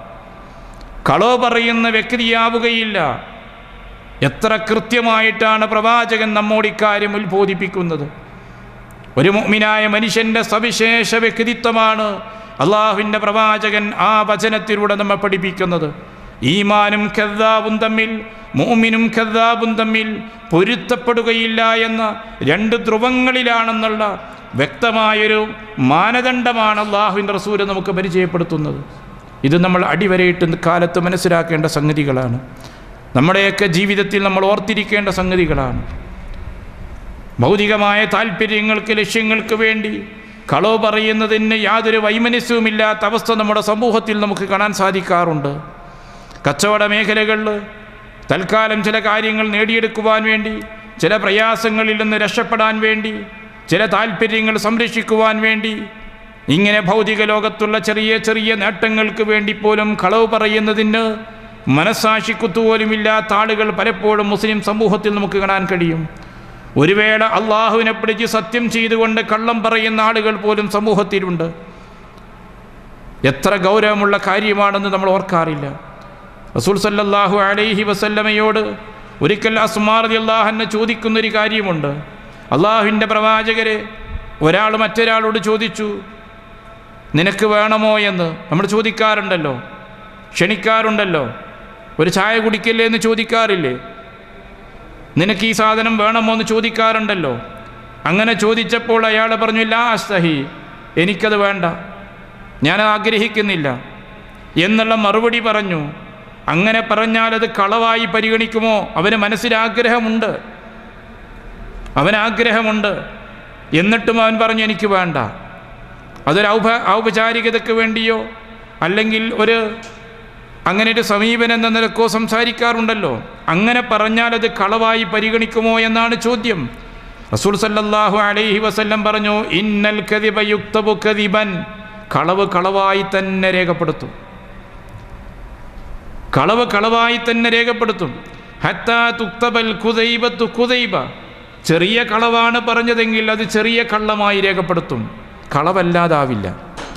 കളോ പറയുന്ന വ്യക്തിയാവുകയില്ല എത്ര കൃത്യമായിട്ടാണ് പ്രവാചകൻ നമ്മോട് ഇക്കാര്യം ഉത്ബോധിപ്പിക്കുന്നത് ഒരു മുഅ്മിനായ മനുഷ്യൻ്റെ സവിശേഷ വ്യക്തിത്വമാണ് അള്ളാഹുവിൻ്റെ പ്രവാചകൻ ആ വചനത്തിലൂടെ നമ്മെ പഠിപ്പിക്കുന്നത് ഈമാനും ഖദ്ദാബും തമ്മിൽ മുഅ്മിനും ഖദ്ദാബും തമ്മിൽ പൊരുത്തപ്പെടുകയില്ല എന്ന രണ്ട് ധ്രുവങ്ങളിലാണെന്നുള്ള വ്യക്തമായൊരു മാനദണ്ഡമാണ് അള്ളാഹുവിൻ്റെ റസൂല് നമുക്ക് പരിചയപ്പെടുത്തുന്നത് ഇത് നമ്മൾ അടിവരയിട്ട് കാലത്ത് മനസ്സിലാക്കേണ്ട സംഗതികളാണ് നമ്മുടെയൊക്കെ ജീവിതത്തിൽ നമ്മൾ ഓർത്തിരിക്കേണ്ട സംഗതികളാണ് ഭൗതികമായ താല്പര്യങ്ങൾക്ക് ലക്ഷ്യങ്ങൾക്ക് വേണ്ടി കളവ് പറയുന്നതിന് യാതൊരു വൈമനസ്യവുമില്ലാത്ത അവസ്ഥ നമ്മുടെ സമൂഹത്തിൽ നമുക്ക് കാണാൻ സാധിക്കാറുണ്ട് കച്ചവട മേഖലകളിൽ തൽക്കാലം ചില കാര്യങ്ങൾ നേടിയെടുക്കുവാൻ വേണ്ടി ചില പ്രയാസങ്ങളിൽ നിന്ന് രക്ഷപ്പെടാൻ വേണ്ടി ചില താല്പര്യങ്ങൾ സംരക്ഷിക്കുവാൻ വേണ്ടി ഇങ്ങനെ ഭൗതിക ലോകത്തുള്ള ചെറിയ ചെറിയ നേട്ടങ്ങൾക്ക് വേണ്ടി പോലും കളവ് പറയുന്നതിന് മനസ്സാക്ഷിക്കുത്തുപോലുമില്ലാത്ത ആളുകൾ പലപ്പോഴും മുസ്ലിം സമൂഹത്തിൽ നമുക്ക് കാണാൻ കഴിയും ഒരു വേള അള്ളാഹുവിനെ പിടിച്ച് സത്യം ചെയ്തുകൊണ്ട് കള്ളം പറയുന്ന ആളുകൾ പോലും സമൂഹത്തിലുണ്ട് എത്ര ഗൗരവമുള്ള കാര്യമാണെന്ന് നമ്മൾ ഓർക്കാറില്ല റസൂൽ സല്ലല്ലാഹു അലൈഹി വസല്ലമയോട് ഒരിക്കൽ അസ്മാർ അള്ളാഹന്നെ ചോദിക്കുന്നൊരു കാര്യമുണ്ട് അള്ളാഹുവിൻ്റെ പ്രവാചകരെ ഒരാൾ മറ്റൊരാളോട് ചോദിച്ചു നിനക്ക് വേണമോ എന്ന് നമ്മൾ ചോദിക്കാറുണ്ടല്ലോ ക്ഷണിക്കാറുണ്ടല്ലോ ഒരു ചായ കുടിക്കില്ലേ എന്ന് ചോദിക്കാറില്ലേ നിനക്ക് ഈ സാധനം വേണമോ എന്ന് ചോദിക്കാറുണ്ടല്ലോ അങ്ങനെ ചോദിച്ചപ്പോൾ അയാൾ പറഞ്ഞു ലാ അസ്തഹി എനിക്കത് വേണ്ട ഞാൻ ആഗ്രഹിക്കുന്നില്ല എന്നുള്ള മറുപടി പറഞ്ഞു അങ്ങനെ പറഞ്ഞാൽ അത് കളവായി പരിഗണിക്കുമോ അവന് മനസ്സിലാഗ്രഹമുണ്ട് അവനാഗ്രഹമുണ്ട് എന്നിട്ടും അവൻ പറഞ്ഞു എനിക്ക് വേണ്ട അതൊരു ഔപ ഔപചാരികതയ്ക്ക് വേണ്ടിയോ അല്ലെങ്കിൽ ഒരു അങ്ങനെ ഒരു സമീപനം എന്ന നിലക്കോ സംസാരിക്കാറുണ്ടല്ലോ അങ്ങനെ പറഞ്ഞാൽ അത് കളവായി പരിഗണിക്കുമോ എന്നാണ് ചോദ്യം റസൂൽ സല്ലല്ലാഹു അലൈഹി വസല്ലം പറഞ്ഞു ഇന്നൽ കദിബ യുക്തബു കദിബൻ കളവ് കളവായി തന്നെ രേഖപ്പെടുത്തും കളവ് കളവായി തന്നെ രേഖപ്പെടുത്തും ഹത്താ തുക്തബൽ കുതൈബത്തു കുതൈബ ചെറിയ കളവാണ് പറഞ്ഞതെങ്കിൽ അത് ചെറിയ കള്ളമായി രേഖപ്പെടുത്തും കളവല്ലാതാവില്ല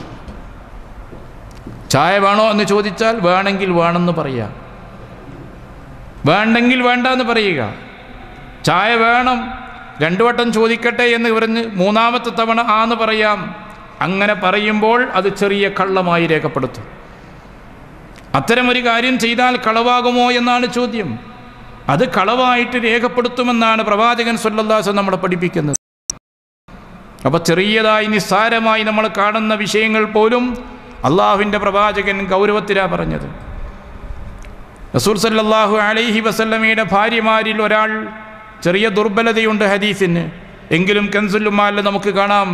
ചായ വേണോ എന്ന് ചോദിച്ചാൽ വേണമെങ്കിൽ വേണമെന്ന് പറയുക വേണ്ടെങ്കിൽ വേണ്ട എന്ന് പറയുക ചായ വേണം രണ്ടു വട്ടം ചോദിക്കട്ടെ എന്ന് പറഞ്ഞ് മൂന്നാമത്തെ തവണ ആന്ന് പറയാം അങ്ങനെ പറയുമ്പോൾ അത് ചെറിയ കള്ളമായി രേഖപ്പെടുത്തും അത്തരമൊരു കാര്യം ചെയ്താൽ കളവാകുമോ എന്നാണ് ചോദ്യം അത് കളവായിട്ട് രേഖപ്പെടുത്തുമെന്നാണ് പ്രവാചകൻ സല്ലല്ലാഹു നമ്മളെ പഠിപ്പിക്കുന്നത് അപ്പോൾ ചെറിയതായി നിസ്സാരമായി നമ്മൾ കാണുന്ന വിഷയങ്ങൾ പോലും അള്ളാഹുവിൻ്റെ പ്രവാചകൻ ഗൗരവത്തിലാ പറഞ്ഞത് റസൂൽ സല്ലല്ലാഹു അലൈഹി വസല്ലമയുടെ ഭാര്യമാരിൽ ഒരാൾ ചെറിയ ദുർബലതയുണ്ട് ഹദീസിന് എങ്കിലും കൻസുല്ലുമാലിൽ നമുക്ക് കാണാം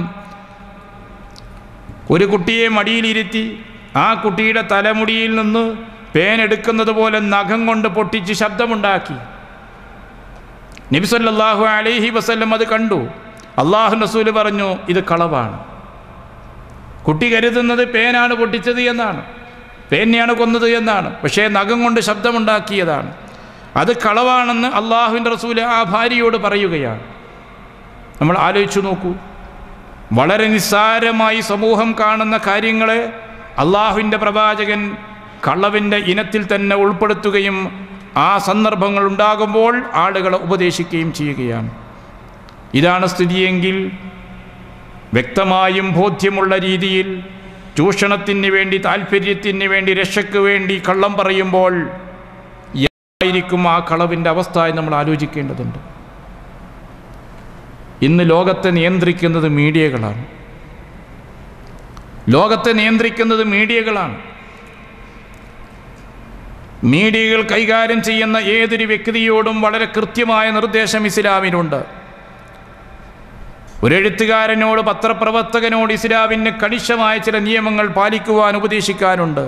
ഒരു കുട്ടിയെ മടിയിലിരുത്തി ആ കുട്ടിയുടെ തലമുടിയിൽ നിന്ന് പേൻ എടുക്കുന്നത് പോലെ നഖം കൊണ്ട് പൊട്ടിച്ച് ശബ്ദമുണ്ടാക്കി നബി സല്ലല്ലാഹു അലൈഹി വസല്ലം അത് കണ്ടു അള്ളാഹു റസൂല് പറഞ്ഞു ഇത് കളവാണ് കുട്ടി കരുതുന്നത് പേനാണ് പൊട്ടിച്ചത് എന്നാണ് പേനെയാണ് കൊന്നത് എന്നാണ് പക്ഷേ നഖം കൊണ്ട് ശബ്ദമുണ്ടാക്കിയതാണ് അത് കളവാണെന്ന് അള്ളാഹുവിൻ്റെ റസൂല് ആ ഭാര്യയോട് പറയുകയാണ് നമ്മൾ ആലോചിച്ചു നോക്കൂ വളരെ നിസ്സാരമായി സമൂഹം കാണുന്ന കാര്യങ്ങളെ അള്ളാഹുവിൻ്റെ പ്രവാചകൻ കള്ളവിൻ്റെ ഇനത്തിൽ തന്നെ ഉൾപ്പെടുത്തുകയും ആ സന്ദർഭങ്ങൾ ഉണ്ടാകുമ്പോൾ ആളുകളെ ഉപദേശിക്കുകയും ചെയ്യുകയാണ് ഇതാണ് സ്ഥിതിയെങ്കിൽ വ്യക്തമായും ബോധ്യമുള്ള രീതിയിൽ ചൂഷണത്തിന് വേണ്ടി താല്പര്യത്തിന് വേണ്ടി രക്ഷയ്ക്ക് വേണ്ടി കള്ളം പറയുമ്പോൾ എന്തായിരിക്കും ആ കളവിൻ്റെ അവസ്ഥ എന്ന് നമ്മൾ ആലോചിക്കേണ്ടതുണ്ട് ഇന്ന് ലോകത്തെ നിയന്ത്രിക്കുന്നത് മീഡിയകളാണ് ലോകത്തെ നിയന്ത്രിക്കുന്നത് മീഡിയകളാണ് മീഡിയകൾ കൈകാര്യം ചെയ്യുന്ന ഏതൊരു വ്യക്തിയോടും വളരെ കൃത്യമായ നിർദ്ദേശം ഇസ്ലാമിനുണ്ട് ഒരു എഴുത്തുകാരനോട് പത്രപ്രവർത്തകനോട് ഇസ്ലാമിന് കണിശമായ ചില നിയമങ്ങൾ പാലിക്കുവാൻ ഉപദേശിക്കാനുണ്ട്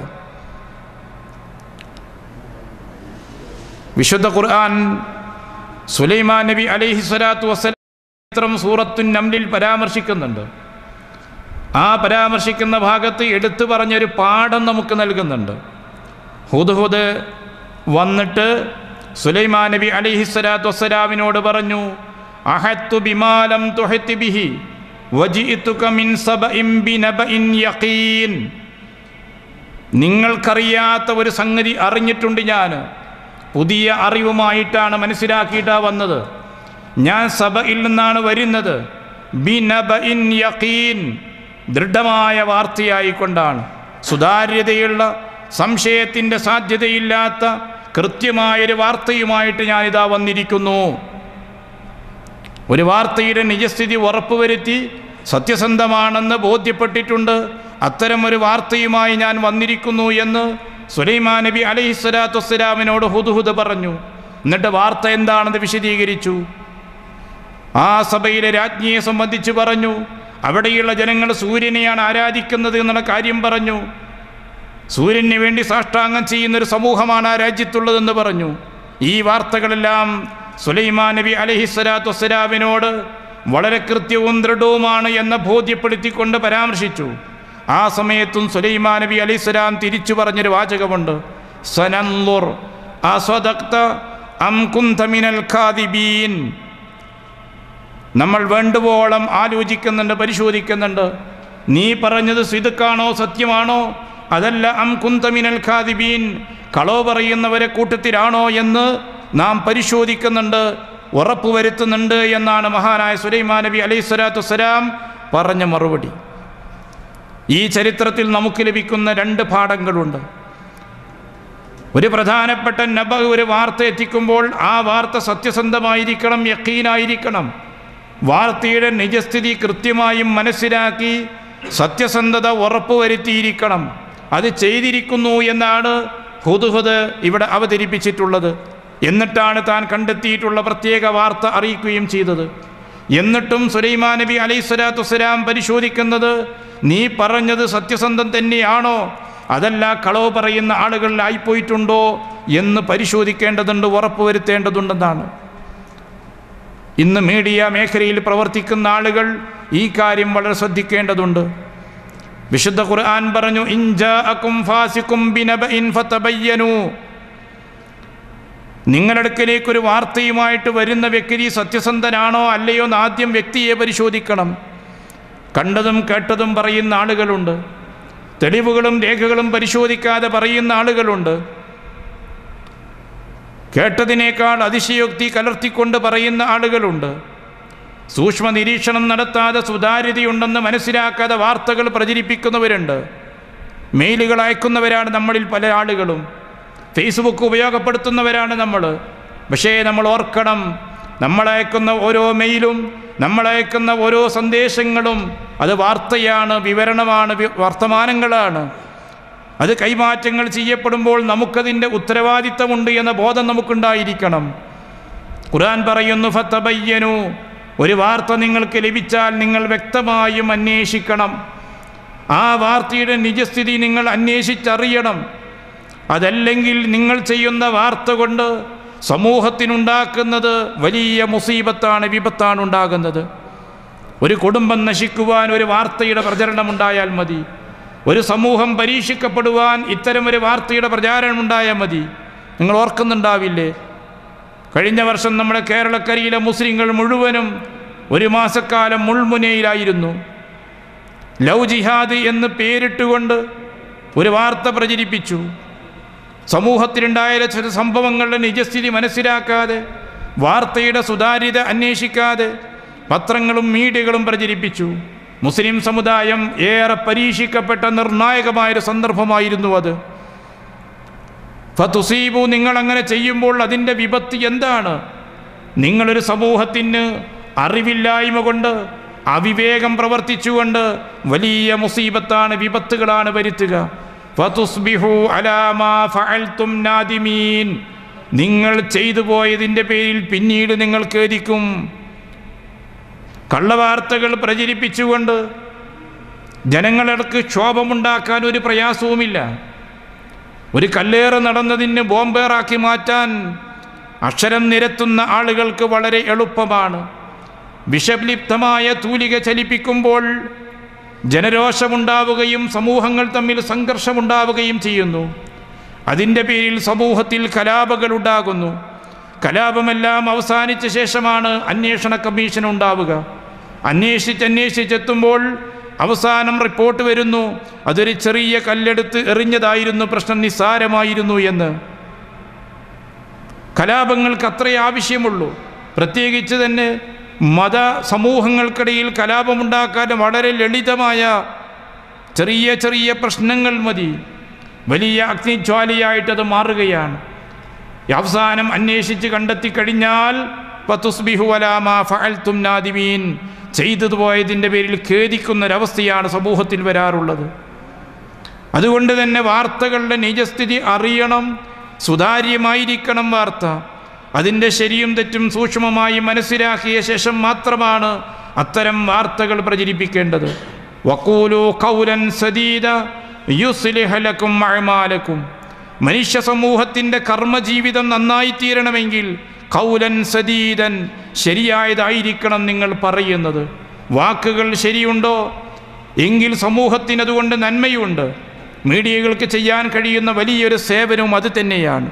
വിശുദ്ധ ഖുർആൻ സുലൈമാൻ നബി അലൈഹി സ്വലാത്തു വസ്സലാം സൂറത്തുൻ നംലിൽ പരാമർശിക്കുന്നുണ്ട് ആ പരാമർശിക്കുന്ന ഭാഗത്ത് എടുത്തു പറഞ്ഞൊരു പാഠം നമുക്ക് നൽകുന്നുണ്ട് ഹുദ്ഹുദ് വന്നിട്ട് സുലൈമാൻ നബി അലൈഹി സ്വലാത്തു വസ്സലാമിനോട് പറഞ്ഞു അഹത്തു ബിമാലം തുഹത്തി ബിഹി വജിഇതുക മിൻ സബഇൻ ബിനബഇൻ യഖീൻ നിങ്ങൾക്കറിയാത്ത ഒരു സംഗതി അറിഞ്ഞിട്ടുണ്ട് ഞാൻ പുതിയ അറിവുമായിട്ടാണ് മനസ്സിലാക്കിയിട്ടാണ് വന്നത് ഞാൻ സഭയിൽ നിന്നാണ് വരുന്നത് ബിനബഇൻ യഖീൻ ദൃഢമായ വാർത്തയായിക്കൊണ്ടാണ് സുതാര്യതയുള്ള സംശയത്തിൻ്റെ സാധ്യതയില്ലാത്ത കൃത്യമായൊരു വാർത്തയുമായിട്ട് ഞാനിതാ വന്നിരിക്കുന്നു ഒരു വാർത്തയുടെ നിജസ്ഥിതി ഉറപ്പുവരുത്തി സത്യസന്ധമാണെന്ന് ബോധ്യപ്പെട്ടിട്ടുണ്ട് അത്തരം ഒരു വാർത്തയുമായി ഞാൻ വന്നിരിക്കുന്നു എന്ന് സുലൈമാൻ നബി അലൈഹി സ്വലാത്തു വസ്സലാമിനോട് ഹുദുഹുദ് പറഞ്ഞു എന്നിട്ട് വാർത്ത എന്താണെന്ന് വിശദീകരിച്ചു ആ സഭയിലെ രാജ്ഞിയെ സംബന്ധിച്ച് പറഞ്ഞു അവിടെയുള്ള ജനങ്ങൾ സൂര്യനെയാണ് ആരാധിക്കുന്നത് എന്നുള്ള കാര്യം പറഞ്ഞു സൂര്യന് വേണ്ടി സാഷ്ടാംഗം ചെയ്യുന്നൊരു സമൂഹമാണ് ആ രാജ്യത്തുള്ളതെന്ന് പറഞ്ഞു ഈ വാർത്തകളെല്ലാം സുലൈമാൻ നബി അലഹി സ്വലാത്തു വസ്സലാമിനോട് വളരെ കൃത്യവും ദൃഢവുമാണ് എന്ന് ബോധ്യപ്പെടുത്തിക്കൊണ്ട് പരാമർശിച്ചു ആ സമയത്തും സുലൈമാൻ നബി അലൈഹി സ്വലാം തിരിച്ചു പറഞ്ഞൊരു വാചകമുണ്ട് സനന്ദുർ അസ്വദക്ത അം കുന്ത മിനൽ ഖാദിബീൻ നമ്മൾ വേണ്ടുവോളം ആലോചിക്കുന്നുണ്ട് പരിശോധിക്കുന്നുണ്ട് നീ പറഞ്ഞത് സിതുക്കാണോ സത്യമാണോ അതല്ല അം കുന്തമിനൽ ഖാദിബീൻ കളോ പറയുന്നവരെ കൂട്ടത്തിലാണോ എന്ന് നാം പരിശോധിക്കുന്നുണ്ട് ഉറപ്പുവരുത്തുന്നുണ്ട് എന്നാണ് മഹാനായ സുലൈമാൻ നബി അലൈഹി സ്വലാത്തു വസ്സലാം പറഞ്ഞ മറുപടി ഈ ചരിത്രത്തിൽ നമുക്ക് ലഭിക്കുന്ന രണ്ട് പാഠങ്ങളുണ്ട് ഒരു പ്രധാനപ്പെട്ട നബ ഒരു വാർത്ത എത്തിക്കുമ്പോൾ ആ വാർത്ത സത്യസന്ധമായിരിക്കണം യക്കീനായിരിക്കണം വാർത്തയുടെ നിജസ്ഥിതി കൃത്യമായും മനസ്സിലാക്കി സത്യസന്ധത ഉറപ്പുവരുത്തിയിരിക്കണം അത് ചെയ്തിരിക്കുന്നു എന്നാണ് ഹുദുഹുദ് ഇവിടെ അവതരിപ്പിച്ചിട്ടുള്ളത് എന്നിട്ടാണ് താൻ കണ്ടെത്തിയിട്ടുള്ള പ്രത്യേക വാർത്ത അറിയിക്കുകയും ചെയ്തത് എന്നിട്ടും സുലൈമാൻ നബി അലൈഹി സ്വലാത്തു വസ്സലാം പരിശോധിക്കുന്നത് നീ പറഞ്ഞത് സത്യസന്ധം തന്നെയാണോ അതല്ല കളവ് പറയുന്ന ആളുകളിലായിപ്പോയിട്ടുണ്ടോ എന്ന് പരിശോധിക്കേണ്ടതുണ്ട് ഉറപ്പുവരുത്തേണ്ടതുണ്ടെന്നാണ് ഇന്ന് മീഡിയ മേഖലയിൽ പ്രവർത്തിക്കുന്ന ആളുകൾ ഈ കാര്യം വളരെ ശ്രദ്ധിക്കേണ്ടതുണ്ട് വിശുദ്ധ ഖുർആൻ പറഞ്ഞു ഇൻജാഅക്കും ഫാസിക്കും ബിനബഇൻ ഫതബയ്യനു നിങ്ങളടുക്കലേക്ക് ഒരു വാർത്തയുമായിട്ട് വരുന്ന വ്യക്തി സത്യസന്ധനാണോ അല്ലയോ എന്ന് ആദ്യം വ്യക്തിയെ പരിശോധിക്കണം കണ്ടതും കേട്ടതും പറയുന്ന ആളുകളുണ്ട് തെളിവുകളും രേഖകളും പരിശോധിക്കാതെ പറയുന്ന ആളുകളുണ്ട് കേട്ടതിനേക്കാൾ അതിശയോക്തി കലർത്തിക്കൊണ്ട് പറയുന്ന ആളുകളുണ്ട് സൂക്ഷ്മ നിരീക്ഷണം നടത്താതെ സുതാര്യതയുണ്ടെന്ന് മനസ്സിലാക്കാതെ വാർത്തകൾ പ്രചരിപ്പിക്കുന്നവരുണ്ട് മെയിലുകൾ അയക്കുന്നവരാണ് നമ്മളിൽ പല ആളുകളും ഫേസ്ബുക്ക് ഉപയോഗപ്പെടുത്തുന്നവരാണ് നമ്മൾ പക്ഷേ നമ്മൾ ഓർക്കണം നമ്മളയക്കുന്ന ഓരോ മെയിലും നമ്മളയക്കുന്ന ഓരോ സന്ദേശങ്ങളും അത് വാർത്തയാണ് വിവരണമാണ് വി- വർത്തമാനങ്ങളാണ് അത് കൈമാറ്റങ്ങൾ ചെയ്യപ്പെടുമ്പോൾ നമുക്കതിൻ്റെ ഉത്തരവാദിത്തമുണ്ട് എന്ന ബോധം നമുക്കുണ്ടായിരിക്കണം ഖുർആൻ പറയുന്നു ഫത്തബയ്യനു ഒരു വാർത്ത നിങ്ങൾക്ക് ലഭിച്ചാൽ നിങ്ങൾ വ്യക്തമായും അന്വേഷിക്കണം ആ വാർത്തയുടെ നിജസ്ഥിതി നിങ്ങൾ അന്വേഷിച്ചറിയണം അതല്ലെങ്കിൽ നിങ്ങൾ ചെയ്യുന്ന വാർത്ത കൊണ്ട് സമൂഹത്തിനുണ്ടാക്കുന്നത് വലിയ മുസീബത്താണ് വിപത്താണ് ഉണ്ടാകുന്നത് ഒരു കുടുംബം നശിക്കുവാൻ ഒരു വാർത്തയുടെ പ്രചരണമുണ്ടായാൽ മതി ഒരു സമൂഹം പരീക്ഷിക്കപ്പെടുവാൻ ഇത്തരം ഒരു വാർത്തയുടെ പ്രചാരണം ഉണ്ടായാൽ മതി നിങ്ങൾ ഓർക്കുന്നുണ്ടാവില്ലേ കഴിഞ്ഞ വർഷം നമ്മുടെ കേരളക്കരയിലെ മുസ്ലിങ്ങൾ മുഴുവനും ഒരു മാസക്കാലം മുൾമുനയിലായിരുന്നു ലവ് ജിഹാദ് എന്ന് പേരിട്ടുകൊണ്ട് ഒരു വാർത്ത പ്രചരിപ്പിച്ചു സമൂഹത്തിലുണ്ടായ ചില സംഭവങ്ങളുടെ നിജസ്ഥിതി മനസ്സിലാക്കാതെ വാർത്തയുടെ സുതാര്യത അന്വേഷിക്കാതെ പത്രങ്ങളും മീഡിയകളും പ്രചരിപ്പിച്ചു മുസ്ലിം സമുദായം ഏറെ പരീക്ഷിക്കപ്പെട്ട നിർണായകമായൊരു സന്ദർഭമായിരുന്നു അത് ഫതുസീബു നിങ്ങൾ അങ്ങനെ ചെയ്യുമ്പോൾ അതിൻ്റെ വിപത്ത് എന്താണ് നിങ്ങളൊരു സമൂഹത്തിന് അറിവില്ലായ്മ കൊണ്ട് അവിവേകം പ്രവർത്തിച്ചുകൊണ്ട് വലിയ മുസീബത്താണ് വിപത്തുകളാണ് വരുത്തുക ഫതുസ്ബിഹു അലാമാ ഫഅൽതും നാദിമീൻ നിങ്ങൾ ചെയ്തു പോയതിൻ്റെ പേരിൽ പിന്നീട് നിങ്ങൾ ഖേദിക്കും കള്ളവാർത്തകൾ പ്രചരിപ്പിച്ചുകൊണ്ട് ജനങ്ങൾക്ക് ക്ഷോഭമുണ്ടാക്കാൻ ഒരു പ്രയാസവുമില്ല ഒരു കല്ലേറ് നടന്നതിന് ബോംബേറാക്കി മാറ്റാൻ അക്ഷരം നിരത്തുന്ന ആളുകൾക്ക് വളരെ എളുപ്പമാണ് വിഷലിപ്തമായ തൂലിക ചലിപ്പിക്കുമ്പോൾ ജനരോഷമുണ്ടാവുകയും സമൂഹങ്ങൾ തമ്മിൽ സംഘർഷമുണ്ടാവുകയും ചെയ്യുന്നു അതിൻ്റെ പേരിൽ സമൂഹത്തിൽ കലാപങ്ങൾ ഉണ്ടാകുന്നു കലാപമെല്ലാം അവസാനിച്ച ശേഷമാണ് അന്വേഷണ കമ്മീഷൻ ഉണ്ടാവുക അന്വേഷിച്ച് അന്വേഷിച്ചെത്തുമ്പോൾ അവസാനം റിപ്പോർട്ട് വരുന്നു അതൊരു ചെറിയ കല്ലെടുത്ത് എറിഞ്ഞതായിരുന്നു പ്രശ്നം നിസ്സാരമായിരുന്നു എന്ന് കലാപങ്ങൾക്ക് അത്രേ ആവശ്യമുള്ളൂ പ്രത്യേകിച്ച് തന്നെ മത സമൂഹങ്ങൾക്കിടയിൽ കലാപമുണ്ടാക്കാൻ വളരെ ലളിതമായ ചെറിയ ചെറിയ പ്രശ്നങ്ങൾ മതി വലിയ അഗ്നിജ്വാലയായിട്ടത് മാറുകയാണ് അവസാനം അന്വേഷിച്ച് കണ്ടെത്തി കഴിഞ്ഞാൽ പത്തുസ്ബിഹു അലാമ ഫഅൽത്തും നാദിമീൻ ചെയ്തതു പോയതിൻ്റെ പേരിൽ ഖേദിക്കുന്നൊരവസ്ഥയാണ് സമൂഹത്തിൽ വരാറുള്ളത് അതുകൊണ്ട് തന്നെ വാർത്തകളുടെ നിജസ്ഥിതി അറിയണം സുതാര്യമായിരിക്കണം വാർത്ത അതിൻ്റെ ശരിയും തെറ്റും സൂക്ഷ്മമായി മനസ്സിലാക്കിയ ശേഷം മാത്രമാണ് അത്തരം വാർത്തകൾ പ്രചരിപ്പിക്കേണ്ടത് വക്കൂലു കൗലൻ സദീദ യുസ്ലിഹലക്കും അഴമാലക്കും മനുഷ്യ സമൂഹത്തിൻ്റെ കർമ്മജീവിതം നന്നായിത്തീരണമെങ്കിൽ കൗലൻ സദീദൻ ശരിയായതായിരിക്കണം നിങ്ങൾ പറയുന്നത് വാക്കുകൾ ശരിയുണ്ടോ എങ്കിൽ സമൂഹത്തിന് അതുകൊണ്ട് നന്മയുണ്ട് മീഡിയകൾക്ക് ചെയ്യാൻ കഴിയുന്ന വലിയൊരു സേവനവും അത് തന്നെയാണ്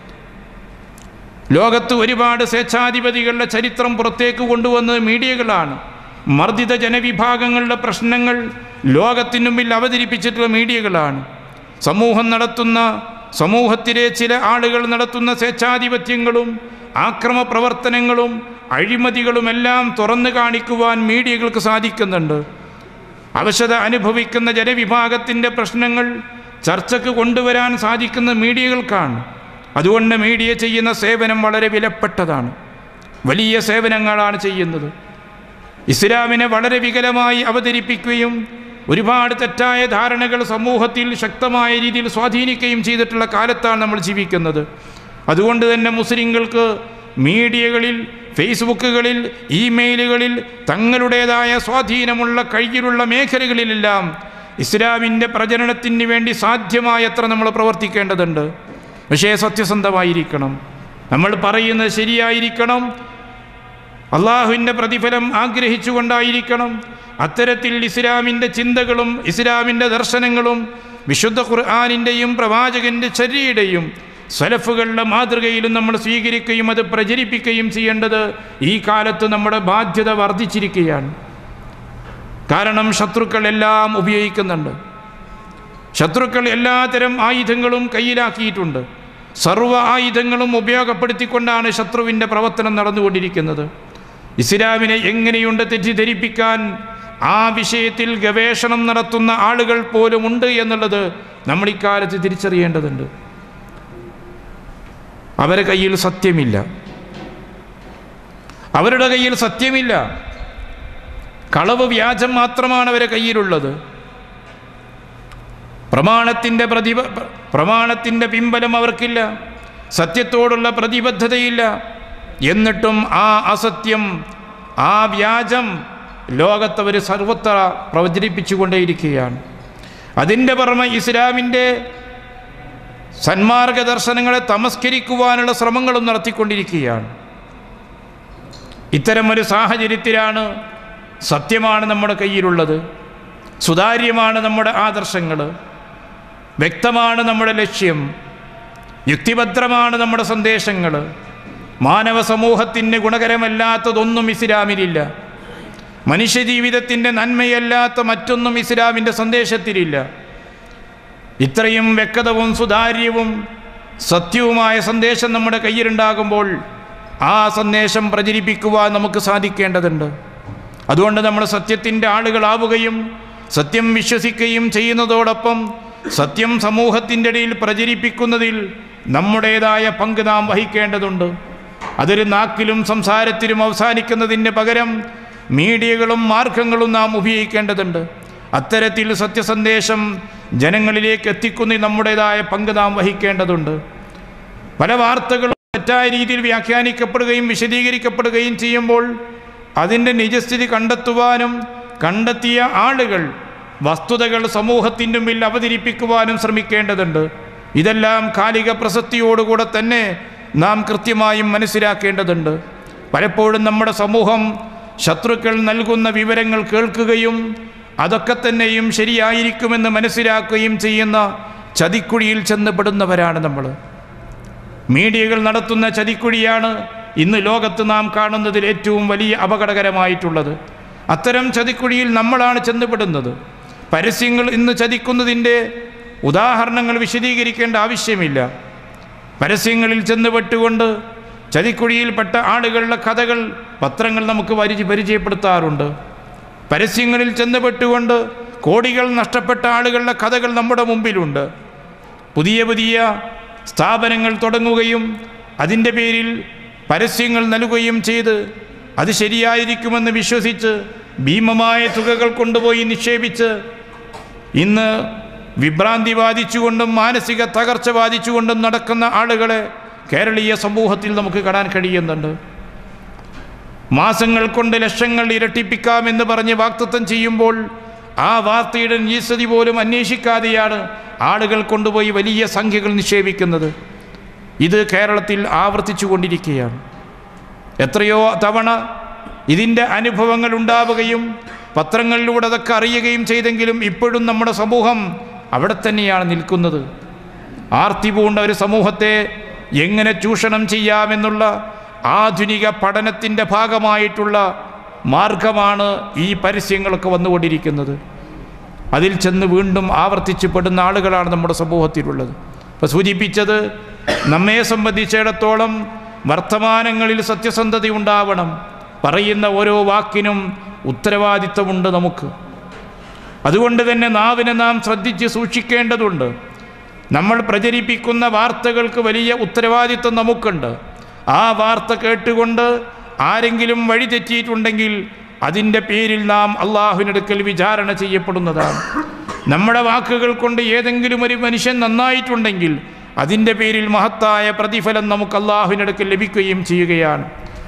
ലോകത്ത് ഒരുപാട് സ്വേച്ഛാധിപതികളുടെ ചരിത്രം പുറത്തേക്ക് കൊണ്ടുവന്നത് മീഡിയകളാണ് മർദ്ദിത ജനവിഭാഗങ്ങളുടെ പ്രശ്നങ്ങൾ ലോകത്തിനു മുമ്പിൽ അവതരിപ്പിച്ചിട്ടുള്ള മീഡിയകളാണ് സമൂഹം നടത്തുന്ന സമൂഹത്തിലെ ചില ആളുകൾ നടത്തുന്ന സ്വേച്ഛാധിപത്യങ്ങളും ആക്രമ പ്രവർത്തനങ്ങളും അഴിമതികളുമെല്ലാം തുറന്നു കാണിക്കുവാൻ മീഡിയകൾക്ക് സാധിക്കുന്നുണ്ട് അവശത അനുഭവിക്കുന്ന ജനവിഭാഗത്തിൻ്റെ പ്രശ്നങ്ങൾ ചർച്ചയ്ക്ക് കൊണ്ടുവരാൻ സാധിക്കുന്ന മീഡിയകൾക്കാണ് അതുകൊണ്ട് മീഡിയ ചെയ്യുന്ന സേവനം വളരെ വിലപ്പെട്ടതാണ് വലിയ സേവനങ്ങളാണ് ചെയ്യുന്നത് ഇസ്ലാമിനെ വളരെ വികലമായി അവതരിപ്പിക്കുകയും ഒരുപാട് തെറ്റായ ധാരണകൾ സമൂഹത്തിൽ ശക്തമായ രീതിയിൽ സ്വാധീനിക്കുകയും ചെയ്തിട്ടുള്ള കാലത്താണ് നമ്മൾ ജീവിക്കുന്നത് അതുകൊണ്ട് തന്നെ മുസ്ലിങ്ങൾക്ക് മീഡിയകളിൽ ഫേസ്ബുക്കുകളിൽ ഇമെയിലുകളിൽ തങ്ങളുടേതായ സ്വാധീനമുള്ള കയ്യിലുള്ള മേഖലകളിലെല്ലാം ഇസ്ലാമിൻ്റെ പ്രചരണത്തിന് വേണ്ടി സാധ്യമായത്ര നമ്മൾ പ്രവർത്തിക്കേണ്ടതുണ്ട് പക്ഷേ സത്യസന്ധമായിരിക്കണം നമ്മൾ പറയുന്നത് ശരിയായിരിക്കണം അള്ളാഹുവിൻ്റെ പ്രതിഫലം ആഗ്രഹിച്ചുകൊണ്ടായിരിക്കണം അത്തരത്തിൽ ഇസ്ലാമിൻ്റെ ചിന്തകളും ഇസ്ലാമിൻ്റെ ദർശനങ്ങളും വിശുദ്ധ ഖുർആാനിൻ്റെയും പ്രവാചകൻ്റെ ചര്യയുടെയും സലഫുകളുടെ മാതൃകയിലും നമ്മൾ സ്വീകരിക്കുകയും അത് പ്രചരിപ്പിക്കുകയും ചെയ്യേണ്ടത് ഈ കാലത്ത് നമ്മുടെ ബാധ്യത വർദ്ധിച്ചിരിക്കുകയാണ് കാരണം ശത്രുക്കൾ എല്ലാം ഉപയോഗിക്കുന്നുണ്ട് ശത്രുക്കൾ എല്ലാതരം ആയുധങ്ങളും കയ്യിലാക്കിയിട്ടുണ്ട് സർവ്വ ആയുധങ്ങളും ഉപയോഗപ്പെടുത്തിക്കൊണ്ടാണ് ശത്രുവിൻ്റെ പ്രവർത്തനം നടന്നുകൊണ്ടിരിക്കുന്നത് ഇസ്ലാമിനെ എങ്ങനെയുണ്ട് തെറ്റിദ്ധരിപ്പിക്കാൻ ആ വിഷയത്തിൽ ഗവേഷണം നടത്തുന്ന ആളുകൾ പോലും ഉണ്ട് എന്നുള്ളത് നമ്മൾ ഇക്കാലത്ത് തിരിച്ചറിയേണ്ടതുണ്ട് അവരുടെ കയ്യിൽ സത്യമില്ല അവരുടെ കയ്യിൽ സത്യമില്ല കളവ് വ്യാജം മാത്രമാണ് അവരുടെ കയ്യിലുള്ളത് പ്രമാണത്തിൻ്റെ പ്രതിഭ പ്രമാണത്തിൻ്റെ പിമ്പലം അവർക്കില്ല സത്യത്തോടുള്ള പ്രതിബദ്ധതയില്ല എന്നിട്ടും ആ അസത്യം ആ വ്യാജം ലോകത്തവർ സർവത്ര പ്രചരിപ്പിച്ചുകൊണ്ടേയിരിക്കുകയാണ് അതിൻ്റെ പുറമെ ഇസ്ലാമിൻ്റെ സന്മാർഗ ദർശനങ്ങളെ തമസ്കരിക്കുവാനുള്ള ശ്രമങ്ങളും നടത്തിക്കൊണ്ടിരിക്കുകയാണ് ഇത്തരം ഒരു സാഹചര്യത്തിലാണ് സത്യമാണ് നമ്മുടെ കയ്യിലുള്ളത് സുതാര്യമാണ് നമ്മുടെ ആദർശങ്ങൾ വ്യക്തമാണ് നമ്മുടെ ലക്ഷ്യം യുക്തിഭദ്രമാണ് നമ്മുടെ സന്ദേശങ്ങൾ മാനവ സമൂഹത്തിന് ഗുണകരമല്ലാത്തതൊന്നും ഇസ്ലാമിലില്ല മനുഷ്യജീവിതത്തിൻ്റെ നന്മയല്ലാത്ത മറ്റൊന്നും ഇസ്ലാമിൻ്റെ സന്ദേശത്തിലില്ല ഇത്രയും വ്യക്തവും സുതാര്യവും സത്യവുമായ സന്ദേശം നമ്മുടെ കയ്യിലുണ്ടാകുമ്പോൾ ആ സന്ദേശം പ്രചരിപ്പിക്കുവാൻ നമുക്ക് സാധിക്കേണ്ടതുണ്ട് അതുകൊണ്ട് നമ്മൾ സത്യത്തിൻ്റെ ആളുകളാവുകയും സത്യം വിശ്വസിക്കുകയും ചെയ്യുന്നതോടൊപ്പം സത്യം സമൂഹത്തിൻ്റെ ഇടയിൽ പ്രചരിപ്പിക്കുന്നതിൽ നമ്മുടേതായ പങ്ക് നാം വഹിക്കേണ്ടതുണ്ട് അതൊരു നാക്കിലും സംസാരത്തിലും അവസാനിക്കുന്നതിന് പകരം മീഡിയകളും മാർഗങ്ങളും നാം ഉപയോഗിക്കേണ്ടതുണ്ട് അത്തരത്തിൽ സത്യസന്ദേശം ജനങ്ങളിലേക്ക് എത്തിക്കുന്നതിൽ നമ്മുടേതായ പങ്ക് നാം വഹിക്കേണ്ടതുണ്ട് പല വാർത്തകളും തെറ്റായ രീതിയിൽ വ്യാഖ്യാനിക്കപ്പെടുകയും വിശദീകരിക്കപ്പെടുകയും ചെയ്യുമ്പോൾ അതിൻ്റെ നിജസ്ഥിതി കണ്ടെത്തുവാനും കണ്ടെത്തിയ ആളുകൾ വസ്തുതകൾ സമൂഹത്തിൻ്റെ മുമ്പിൽ അവതരിപ്പിക്കുവാനും ശ്രമിക്കേണ്ടതുണ്ട് ഇതെല്ലാം കാലിക പ്രസക്തിയോടുകൂടെ തന്നെ നാം കൃത്യമായും മനസ്സിലാക്കേണ്ടതുണ്ട് പലപ്പോഴും നമ്മുടെ സമൂഹം ശത്രുക്കൾ നൽകുന്ന വിവരങ്ങൾ കേൾക്കുകയും അതൊക്കെ തന്നെയും ശരിയായിരിക്കുമെന്ന് മനസ്സിലാക്കുകയും ചെയ്യുന്ന ചതിക്കുഴിയിൽ ചെന്നപ്പെടുന്നവരാണ് നമ്മൾ മീഡിയകൾ നടത്തുന്ന ചതിക്കുഴിയാണ് ഇന്ന് ലോകത്ത് നാം കാണുന്നതിൽ ഏറ്റവും വലിയ അപകടകരമായിട്ടുള്ളത് അത്തരം ചതിക്കുഴിയിൽ നമ്മളാണ് ചെന്നുപെടുന്നത് പരസ്യങ്ങൾ ഇന്ന് ചതിക്കുന്നതിൻ്റെ ഉദാഹരണങ്ങൾ വിശദീകരിക്കേണ്ട ആവശ്യമില്ല പരസ്യങ്ങളിൽ ചെന്നുപെട്ടുകൊണ്ട് ചതിക്കുഴിയിൽപ്പെട്ട ആളുകളുടെ കഥകൾ പത്രങ്ങൾ നമുക്ക് പരിചയ പരിചയപ്പെടുത്താറുണ്ട് പരസ്യങ്ങളിൽ ചെന്നുപെട്ടുകൊണ്ട് കോടികൾ നഷ്ടപ്പെട്ട ആളുകളുടെ കഥകൾ നമ്മുടെ മുമ്പിലുണ്ട് പുതിയ പുതിയ സ്ഥാപനങ്ങൾ തുടങ്ങുകയും അതിൻ്റെ പേരിൽ പരസ്യങ്ങൾ നൽകുകയും ചെയ്ത് അത് ശരിയായിരിക്കുമെന്ന് വിശ്വസിച്ച് ഭീമമായ തുകകൾ കൊണ്ടുപോയി നിക്ഷേപിച്ച് ഇന്ന് വിഭ്രാന്തി ബാധിച്ചുകൊണ്ടും മാനസിക തകർച്ച ബാധിച്ചുകൊണ്ടും നടക്കുന്ന ആളുകളെ കേരളീയ സമൂഹത്തിൽ നമുക്ക് കാണാൻ കഴിയുന്നുണ്ട് മാസങ്ങൾ കൊണ്ട് ലക്ഷങ്ങൾ ഇരട്ടിപ്പിക്കാമെന്ന് പറഞ്ഞ് വാക്തത്വം ചെയ്യുമ്പോൾ ആ വാർത്തയുടെ നിജസ്ഥിതി പോലും അന്വേഷിക്കാതെയാണ് ആളുകൾ കൊണ്ടുപോയി വലിയ സംഖ്യകൾ നിക്ഷേപിക്കുന്നത് ഇത് കേരളത്തിൽ ആവർത്തിച്ചു കൊണ്ടിരിക്കുകയാണ് എത്രയോ തവണ ഇതിൻ്റെ അനുഭവങ്ങൾ ഉണ്ടാവുകയും പത്രങ്ങളിലൂടെ അതൊക്കെ അറിയുകയും ചെയ്തെങ്കിലും ഇപ്പോഴും നമ്മുടെ സമൂഹം അവിടെ തന്നെയാണ് നിൽക്കുന്നത് ആർത്തി പൂണ്ട ഒരു സമൂഹത്തെ എങ്ങനെ ചൂഷണം ചെയ്യാമെന്നുള്ള ആധുനിക പഠനത്തിൻ്റെ ഭാഗമായിട്ടുള്ള മാർഗമാണ് ഈ പരസ്യങ്ങളൊക്കെ വന്നുകൊണ്ടിരിക്കുന്നത് അതിൽ ചെന്ന് വീണ്ടും ആവർത്തിച്ച് പെടുന്ന ആളുകളാണ് നമ്മുടെ സമൂഹത്തിലുള്ളത് ഇപ്പോൾ സൂചിപ്പിച്ചത് നമ്മെ സംബന്ധിച്ചിടത്തോളം വർത്തമാനങ്ങളിൽ സത്യസന്ധത ഉണ്ടാവണം പറയുന്ന ഓരോ വാക്കിനും ഉത്തരവാദിത്വമുണ്ട് നമുക്ക് അതുകൊണ്ട് തന്നെ നാവിനെ നാം ശ്രദ്ധിച്ച് സൂക്ഷിക്കേണ്ടതുണ്ട് നമ്മൾ പ്രചരിപ്പിക്കുന്ന വാർത്തകൾക്ക് വലിയ ഉത്തരവാദിത്വം നമുക്കുണ്ട് ആ വാർത്ത കേട്ടുകൊണ്ട് ആരെങ്കിലും വഴി തെറ്റിയിട്ടുണ്ടെങ്കിൽ അതിൻ്റെ പേരിൽ നാം അള്ളാഹുവിനടുക്കൽ വിചാരണ ചെയ്യപ്പെടുന്നതാണ് നമ്മുടെ വാക്കുകൾ കൊണ്ട് ഏതെങ്കിലും ഒരു മനുഷ്യൻ നന്നായിട്ടുണ്ടെങ്കിൽ അതിൻ്റെ പേരിൽ മഹത്തായ പ്രതിഫലം നമുക്ക് അള്ളാഹുവിനടുക്കൽ ലഭിക്കുകയും ചെയ്യുകയാണ്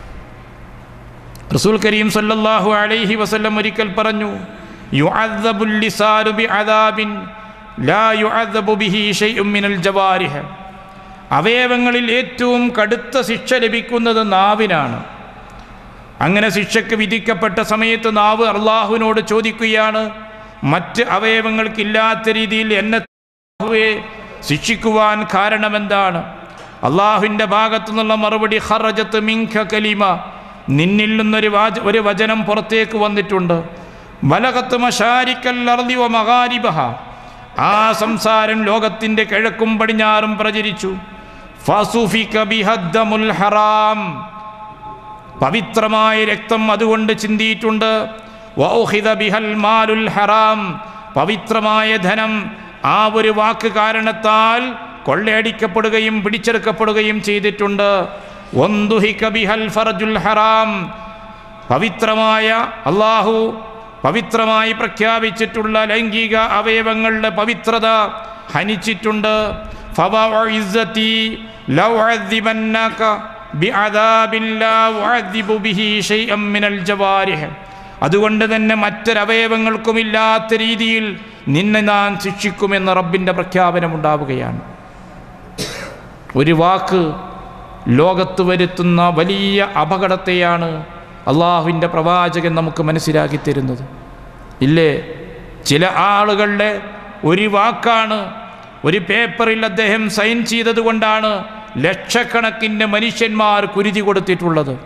റസൂൽ കരീം സല്ലല്ലാഹു അലൈഹി വസല്ലം ഒരിക്കൽ പറഞ്ഞു യുഅദ്ദബുൽ ലിസാനു ബിഅദാബിൻ ലാ യുഅദ്ദബു ബിഹി ഷൈഉം മിനൽ ജവാരിഹ അവയവങ്ങളിൽ ഏറ്റവും കടുത്ത ശിക്ഷ ലഭിക്കുന്നത് നാവിനാണ് അങ്ങനെ ശിക്ഷയ്ക്ക് വിധിക്കപ്പെട്ട സമയത്ത് നാവ് അള്ളാഹുവിനോട് ചോദിക്കുകയാണ് മറ്റ് അവയവങ്ങൾക്കില്ലാത്ത രീതിയിൽ എന്നെ അല്ലാഹുവേ ശിക്ഷിക്കുവാൻ കാരണമെന്താണ് അള്ളാഹുവിൻ്റെ ഭാഗത്തു നിന്നുള്ള മറുപടി ഹറജത്ത് മിങ്ക കലിമ നിന്നിൽ നിന്നൊരു വാച ഒരു വചനം പുറത്തേക്ക് വന്നിട്ടുണ്ട് ബലകത്ത് മഷാരിക്കൽ അർദിവ മഹാരിബഹ ആ സംസാരം ലോകത്തിൻ്റെ കിഴക്കും പടിഞ്ഞാറും പ്രചരിച്ചു ഫസുഫിക ബിഹദ്ദമുൽ ഹറാം പവിത്രമായ രക്തം അതുകൊണ്ട് ചിന്തിയിട്ടുണ്ട് വൗഹിദ ബിഹൽ മാലുൽ ഹറാം പവിത്രമായ ധനം ആ ഒരു വാക്ക് കാരണത്താൽ കൊള്ളയടിക്കപ്പെടുകയും പിടിച്ചെടുക്കപ്പെടുകയും ചെയ്തിട്ടുണ്ട് ഒന്തുഹിക ബിഹൽ ഫർജുൽ ഹറാം പവിത്രമായ അള്ളാഹു പവിത്രമായി പ്രഖ്യാപിച്ചിട്ടുള്ള ലൈംഗിക അവയവങ്ങളുടെ പവിത്രത ഹനിച്ചിട്ടുണ്ട് ഫവഇസ്സതി ലൗ അദ്ദിബന്നക ബിഅദാബിൻ ലാ ഉഅദ്ദിബു ബിഹി ശൈഅൻ മിനൽ ജവാരിഹ് അതുകൊണ്ട് തന്നെ മറ്റൊരവയവങ്ങൾക്കുമില്ലാത്ത രീതിയിൽ നിന്നെ ഞാൻ ശിക്ഷിക്കുമെന്ന് റബ്ബിൻ്റെ പ്രഖ്യാപനമുണ്ടാവുകയാണ് ഒരു വാക്ക് ലോകത്ത് വരുത്തുന്ന വലിയ അപകടത്തെയാണ് അള്ളാഹുവിൻ്റെ പ്രവാചകൻ നമുക്ക് മനസ്സിലാക്കി തരുന്നത് ഇല്ലേ ചില ആളുകളുടെ ഒരു വാക്കാണ് ഒരു പേപ്പറിൽ അദ്ദേഹം സൈൻ ചെയ്തത് കൊണ്ടാണ് ലക്ഷക്കണക്കിന് മനുഷ്യന്മാർ കുരുതി കൊടുത്തിട്ടുള്ളത്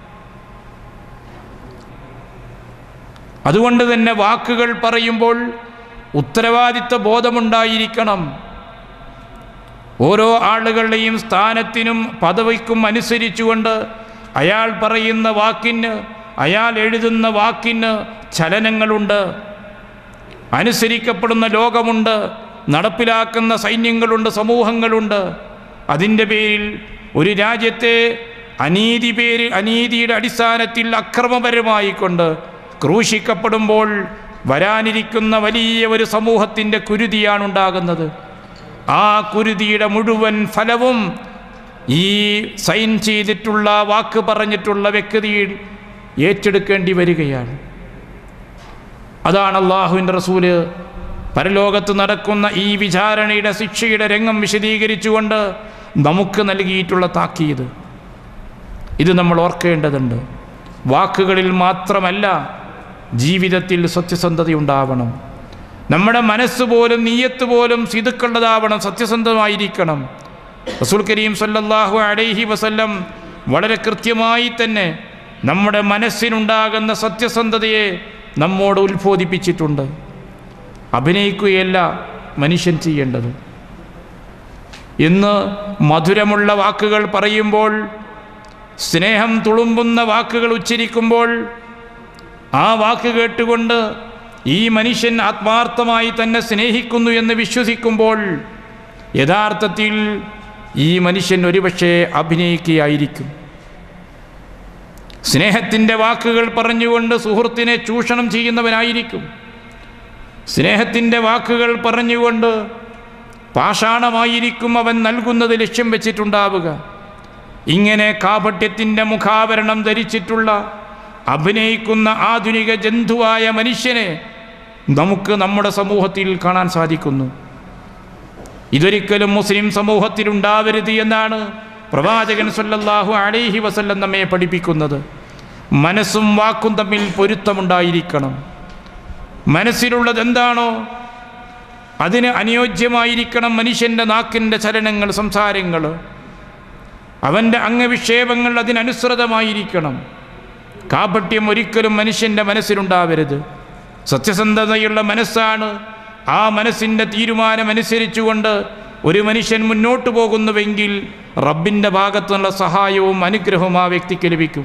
അതുകൊണ്ട് തന്നെ വാക്കുകൾ പറയുമ്പോൾ ഉത്തരവാദിത്വ ബോധമുണ്ടായിരിക്കണം ഓരോ ആളുകളുടെയും സ്ഥാനത്തിനും പദവിക്കും അനുസരിച്ചുകൊണ്ട് അയാൾ പറയുന്ന വാക്കിന് അയാൾ എഴുതുന്ന വാക്കിന് ചലനങ്ങളുണ്ട് അനുസരിക്കപ്പെടുന്ന ലോകമുണ്ട് നടപ്പിലാക്കുന്ന സൈന്യങ്ങളുണ്ട് സമൂഹങ്ങളുണ്ട് അതിൻ്റെ പേരിൽ ഒരു രാജ്യത്തെ അനീതി പേര് അനീതിയുടെ അടിസ്ഥാനത്തിൽ അക്രമപരമായി കൊണ്ട് ക്രൂശിക്കപ്പെടുമ്പോൾ വരാനിരിക്കുന്ന വലിയ ഒരു സമൂഹത്തിൻ്റെ കുരുതിയാണ് ഉണ്ടാകുന്നത് ആ കുരുതിയുടെ മുഴുവൻ ഫലവും ഈ സൈൻ ചെയ്തിട്ടുള്ള വാക്ക് പറഞ്ഞിട്ടുള്ള വ്യക്തിയിൽ ഏറ്റെടുക്കേണ്ടി വരികയാണ് അതാണ് അള്ളാഹുവിൻ്റെ റസൂല് പരലോകത്ത് നടക്കുന്ന ഈ വിചാരണയുടെ ശിക്ഷയുടെ രംഗം വിശദീകരിച്ചുകൊണ്ട് നമുക്ക് നൽകിയിട്ടുള്ള താക്കീത് ഇത് നമ്മൾ ഓർക്കേണ്ടതുണ്ട് വാക്കുകളിൽ മാത്രമല്ല ജീവിതത്തിൽ സത്യസന്ധത ഉണ്ടാവണം നമ്മുടെ മനസ്സ് പോലും നീയത്ത് പോലും സിതുക്കുള്ളതാവണം സത്യസന്ധമായിരിക്കണം റസൂൽ കരീം സല്ലല്ലാഹു അലൈഹി വസല്ലം വളരെ കൃത്യമായി തന്നെ നമ്മുടെ മനസ്സിനുണ്ടാകുന്ന സത്യസന്ധതയെ നമ്മോട് ഉത്ബോധിപ്പിച്ചിട്ടുണ്ട് അഭിനയിക്കുകയല്ല മനുഷ്യൻ ചെയ്യേണ്ടത് ഇന്ന് മധുരമുള്ള വാക്കുകൾ പറയുമ്പോൾ സ്നേഹം തുളുമ്പുന്ന വാക്കുകൾ ഉച്ചരിക്കുമ്പോൾ ആ വാക്ക് കേട്ടുകൊണ്ട് ഈ മനുഷ്യൻ ആത്മാർത്ഥമായി തന്നെ സ്നേഹിക്കുന്നു എന്ന് വിശ്വസിക്കുമ്പോൾ യഥാർത്ഥത്തിൽ ഈ മനുഷ്യൻ ഒരുപക്ഷെ അഭിനയിക്കുകയായിരിക്കും സ്നേഹത്തിൻ്റെ വാക്കുകൾ പറഞ്ഞുകൊണ്ട് സുഹൃത്തിനെ ചൂഷണം ചെയ്യുന്നവനായിരിക്കും സ്നേഹത്തിൻ്റെ വാക്കുകൾ പറഞ്ഞുകൊണ്ട് പാഷാണമായിരിക്കും അവൻ നൽകുന്നത് ലക്ഷ്യം വെച്ചിട്ടുണ്ടാവുക ഇങ്ങനെ കാപട്യത്തിൻ്റെ മുഖാവരണം ധരിച്ചിട്ടുള്ള അഭിനയിക്കുന്ന ആധുനിക ജന്തുവായ മനുഷ്യനെ നമുക്ക് നമ്മുടെ സമൂഹത്തിൽ കാണാൻ സാധിക്കുന്നു ഇതൊരിക്കലും മുസ്ലിം സമൂഹത്തിൽ ഉണ്ടാവരുത് എന്നാണ് പ്രവാചകൻ സല്ലല്ലാഹു അലൈഹി വസല്ലം നമ്മെ പഠിപ്പിക്കുന്നത് മനസ്സും വാക്കും തമ്മിൽ പൊരുത്തമുണ്ടായിരിക്കണം മനസ്സിലുള്ളത് എന്താണോ അതിന് അനുയോജ്യമായിരിക്കണം മനുഷ്യൻ്റെ നാക്കിൻ്റെ ചലനങ്ങൾ സംസാരങ്ങൾ അവൻ്റെ അംഗവിക്ഷേപങ്ങൾ അതിനനുസൃതമായിരിക്കണം കാപട്യം ഒരിക്കലും മനുഷ്യൻ്റെ മനസ്സിലുണ്ടാവരുത് സത്യസന്ധതയുള്ള മനസ്സാണ് ആ മനസ്സിൻ്റെ തീരുമാനമനുസരിച്ചുകൊണ്ട് ഒരു മനുഷ്യൻ മുന്നോട്ട് പോകുന്നുവെങ്കിൽ റബ്ബിൻ്റെ ഭാഗത്തുനിന്നുള്ള സഹായവും അനുഗ്രഹവും ആ വ്യക്തിക്ക് ലഭിക്കും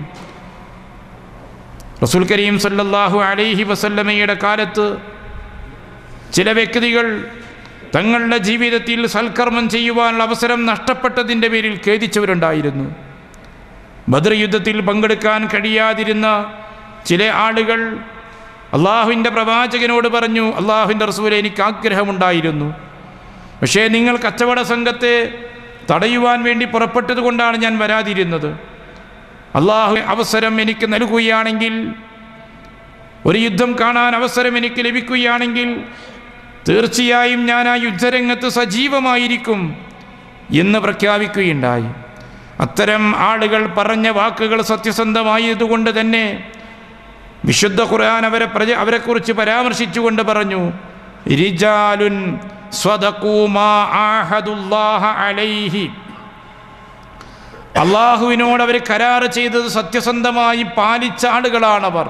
റസൂൽ കരീം സല്ലല്ലാഹു അലൈഹി വസല്ലമയുടെ കാലത്ത് ചില വ്യക്തികൾ തങ്ങളുടെ ജീവിതത്തിൽ സൽക്കർമ്മം ചെയ്യുവാനുള്ള അവസരം നഷ്ടപ്പെട്ടതിൻ്റെ പേരിൽ ഖേദിച്ചവരുണ്ടായിരുന്നു ബദർ യുദ്ധത്തിൽ പങ്കെടുക്കാൻ കഴിയാതിരുന്ന ചില ആളുകൾ അള്ളാഹുവിൻ്റെ പ്രവാചകനോട് പറഞ്ഞു അള്ളാഹുവിൻ്റെ റസൂലെ എനിക്ക് ആഗ്രഹമുണ്ടായിരുന്നു പക്ഷേ നിങ്ങൾ കച്ചവട സംഘത്തെ തടയുവാൻ വേണ്ടി പുറപ്പെട്ടത് കൊണ്ടാണ് ഞാൻ വരാതിരുന്നത് അള്ളാഹു അവസരം എനിക്ക് നൽകുകയാണെങ്കിൽ ഒരു യുദ്ധം കാണാൻ അവസരം എനിക്ക് ലഭിക്കുകയാണെങ്കിൽ തീർച്ചയായും ഞാൻ ആ യുദ്ധരംഗത്ത് സജീവമായിരിക്കും എന്ന് പ്രഖ്യാപിക്കുകയുണ്ടായി അത്തരം ആളുകൾ പറഞ്ഞ വാക്കുകൾ സത്യസന്ധമായതുകൊണ്ട് തന്നെ വിശുദ്ധ ഖുർആൻ അവരെ പ്രജ അവരെക്കുറിച്ച് പരാമർശിച്ചുകൊണ്ട് പറഞ്ഞു റിജാലുൻ സ്വദഖൂ മാ ആഹദുല്ലാഹ അലൈഹി അള്ളാഹുവിനോട് അവർ കരാർ ചെയ്തത് സത്യസന്ധമായി പാലിച്ച ആളുകളാണവർ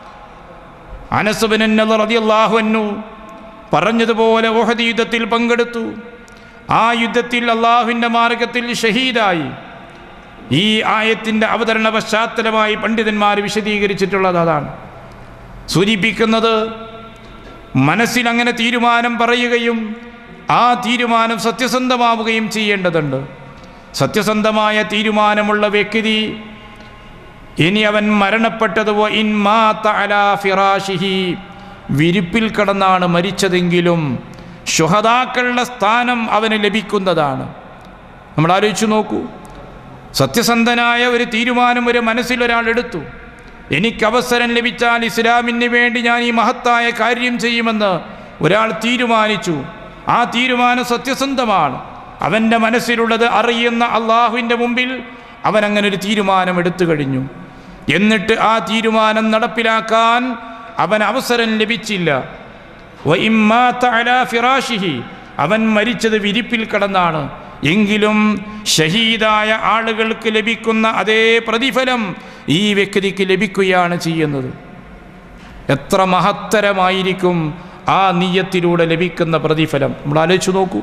അനസുബിനു പറഞ്ഞതുപോലെ ഓഹദ് യുദ്ധത്തിൽ പങ്കെടുത്തു ആ യുദ്ധത്തിൽ അള്ളാഹുവിൻ്റെ മാർഗത്തിൽ ഷഹീദായി ഈ ആയത്തിൻ്റെ അവതരണ പശ്ചാത്തലമായി പണ്ഡിതന്മാർ വിശദീകരിച്ചിട്ടുള്ളത് അതാണ് സൂചിപ്പിക്കുന്നത് മനസ്സിൽ അങ്ങനെ തീരുമാനം പറയുകയും ആ തീരുമാനം സത്യസന്ധമാവുകയും ചെയ്യേണ്ടതുണ്ട് സത്യസന്ധമായ തീരുമാനമുള്ള വ്യക്തി ഇനി അവൻ മരണപ്പെട്ടത് വ ഇൻ മാത അലാ ഫിറാഷിഹി വിരിപ്പിൽ കിടന്നാണ് മരിച്ചതെങ്കിലും ശുഹതാക്കളുടെ സ്ഥാനം അവന് ലഭിക്കുന്നതാണ് നമ്മൾ ആലോചിച്ചു നോക്കൂ സത്യസന്ധനായ ഒരു തീരുമാനം ഒരു മനസ്സിൽ ഒരാൾ എടുത്തു എനിക്ക് അവസരം ലഭിച്ചാൽ ഇസ്ലാമിന് വേണ്ടി ഞാൻ ഈ മഹത്തായ കാര്യം ചെയ്യുമെന്ന് ഒരാൾ തീരുമാനിച്ചു ആ തീരുമാനം സത്യസന്ധമാണ് അവൻ്റെ മനസ്സിലുള്ളത് അറിയുന്ന അള്ളാഹുവിൻ്റെ മുമ്പിൽ അവൻ അങ്ങനെ ഒരു തീരുമാനം എടുത്തു കഴിഞ്ഞു എന്നിട്ട് ആ തീരുമാനം നടപ്പിലാക്കാൻ അവൻ അവസരം ലഭിച്ചില്ല വഇമ്മാത അലാ ഫിറാഷിഹി അവൻ മരിച്ചത് വിരിപ്പിൽ കിടന്നാണ് എങ്കിലും ഷഹീദായ ആളുകൾക്ക് ലഭിക്കുന്ന അതേ പ്രതിഫലം ഈ വ്യക്തിക്ക് ലഭിക്കുകയാണ് ചെയ്യുന്നത് എത്ര മഹത്തരമായിരിക്കും ആ നീയത്തിലൂടെ ലഭിക്കുന്ന പ്രതിഫലം നമ്മൾ ആലോചിച്ചു നോക്കൂ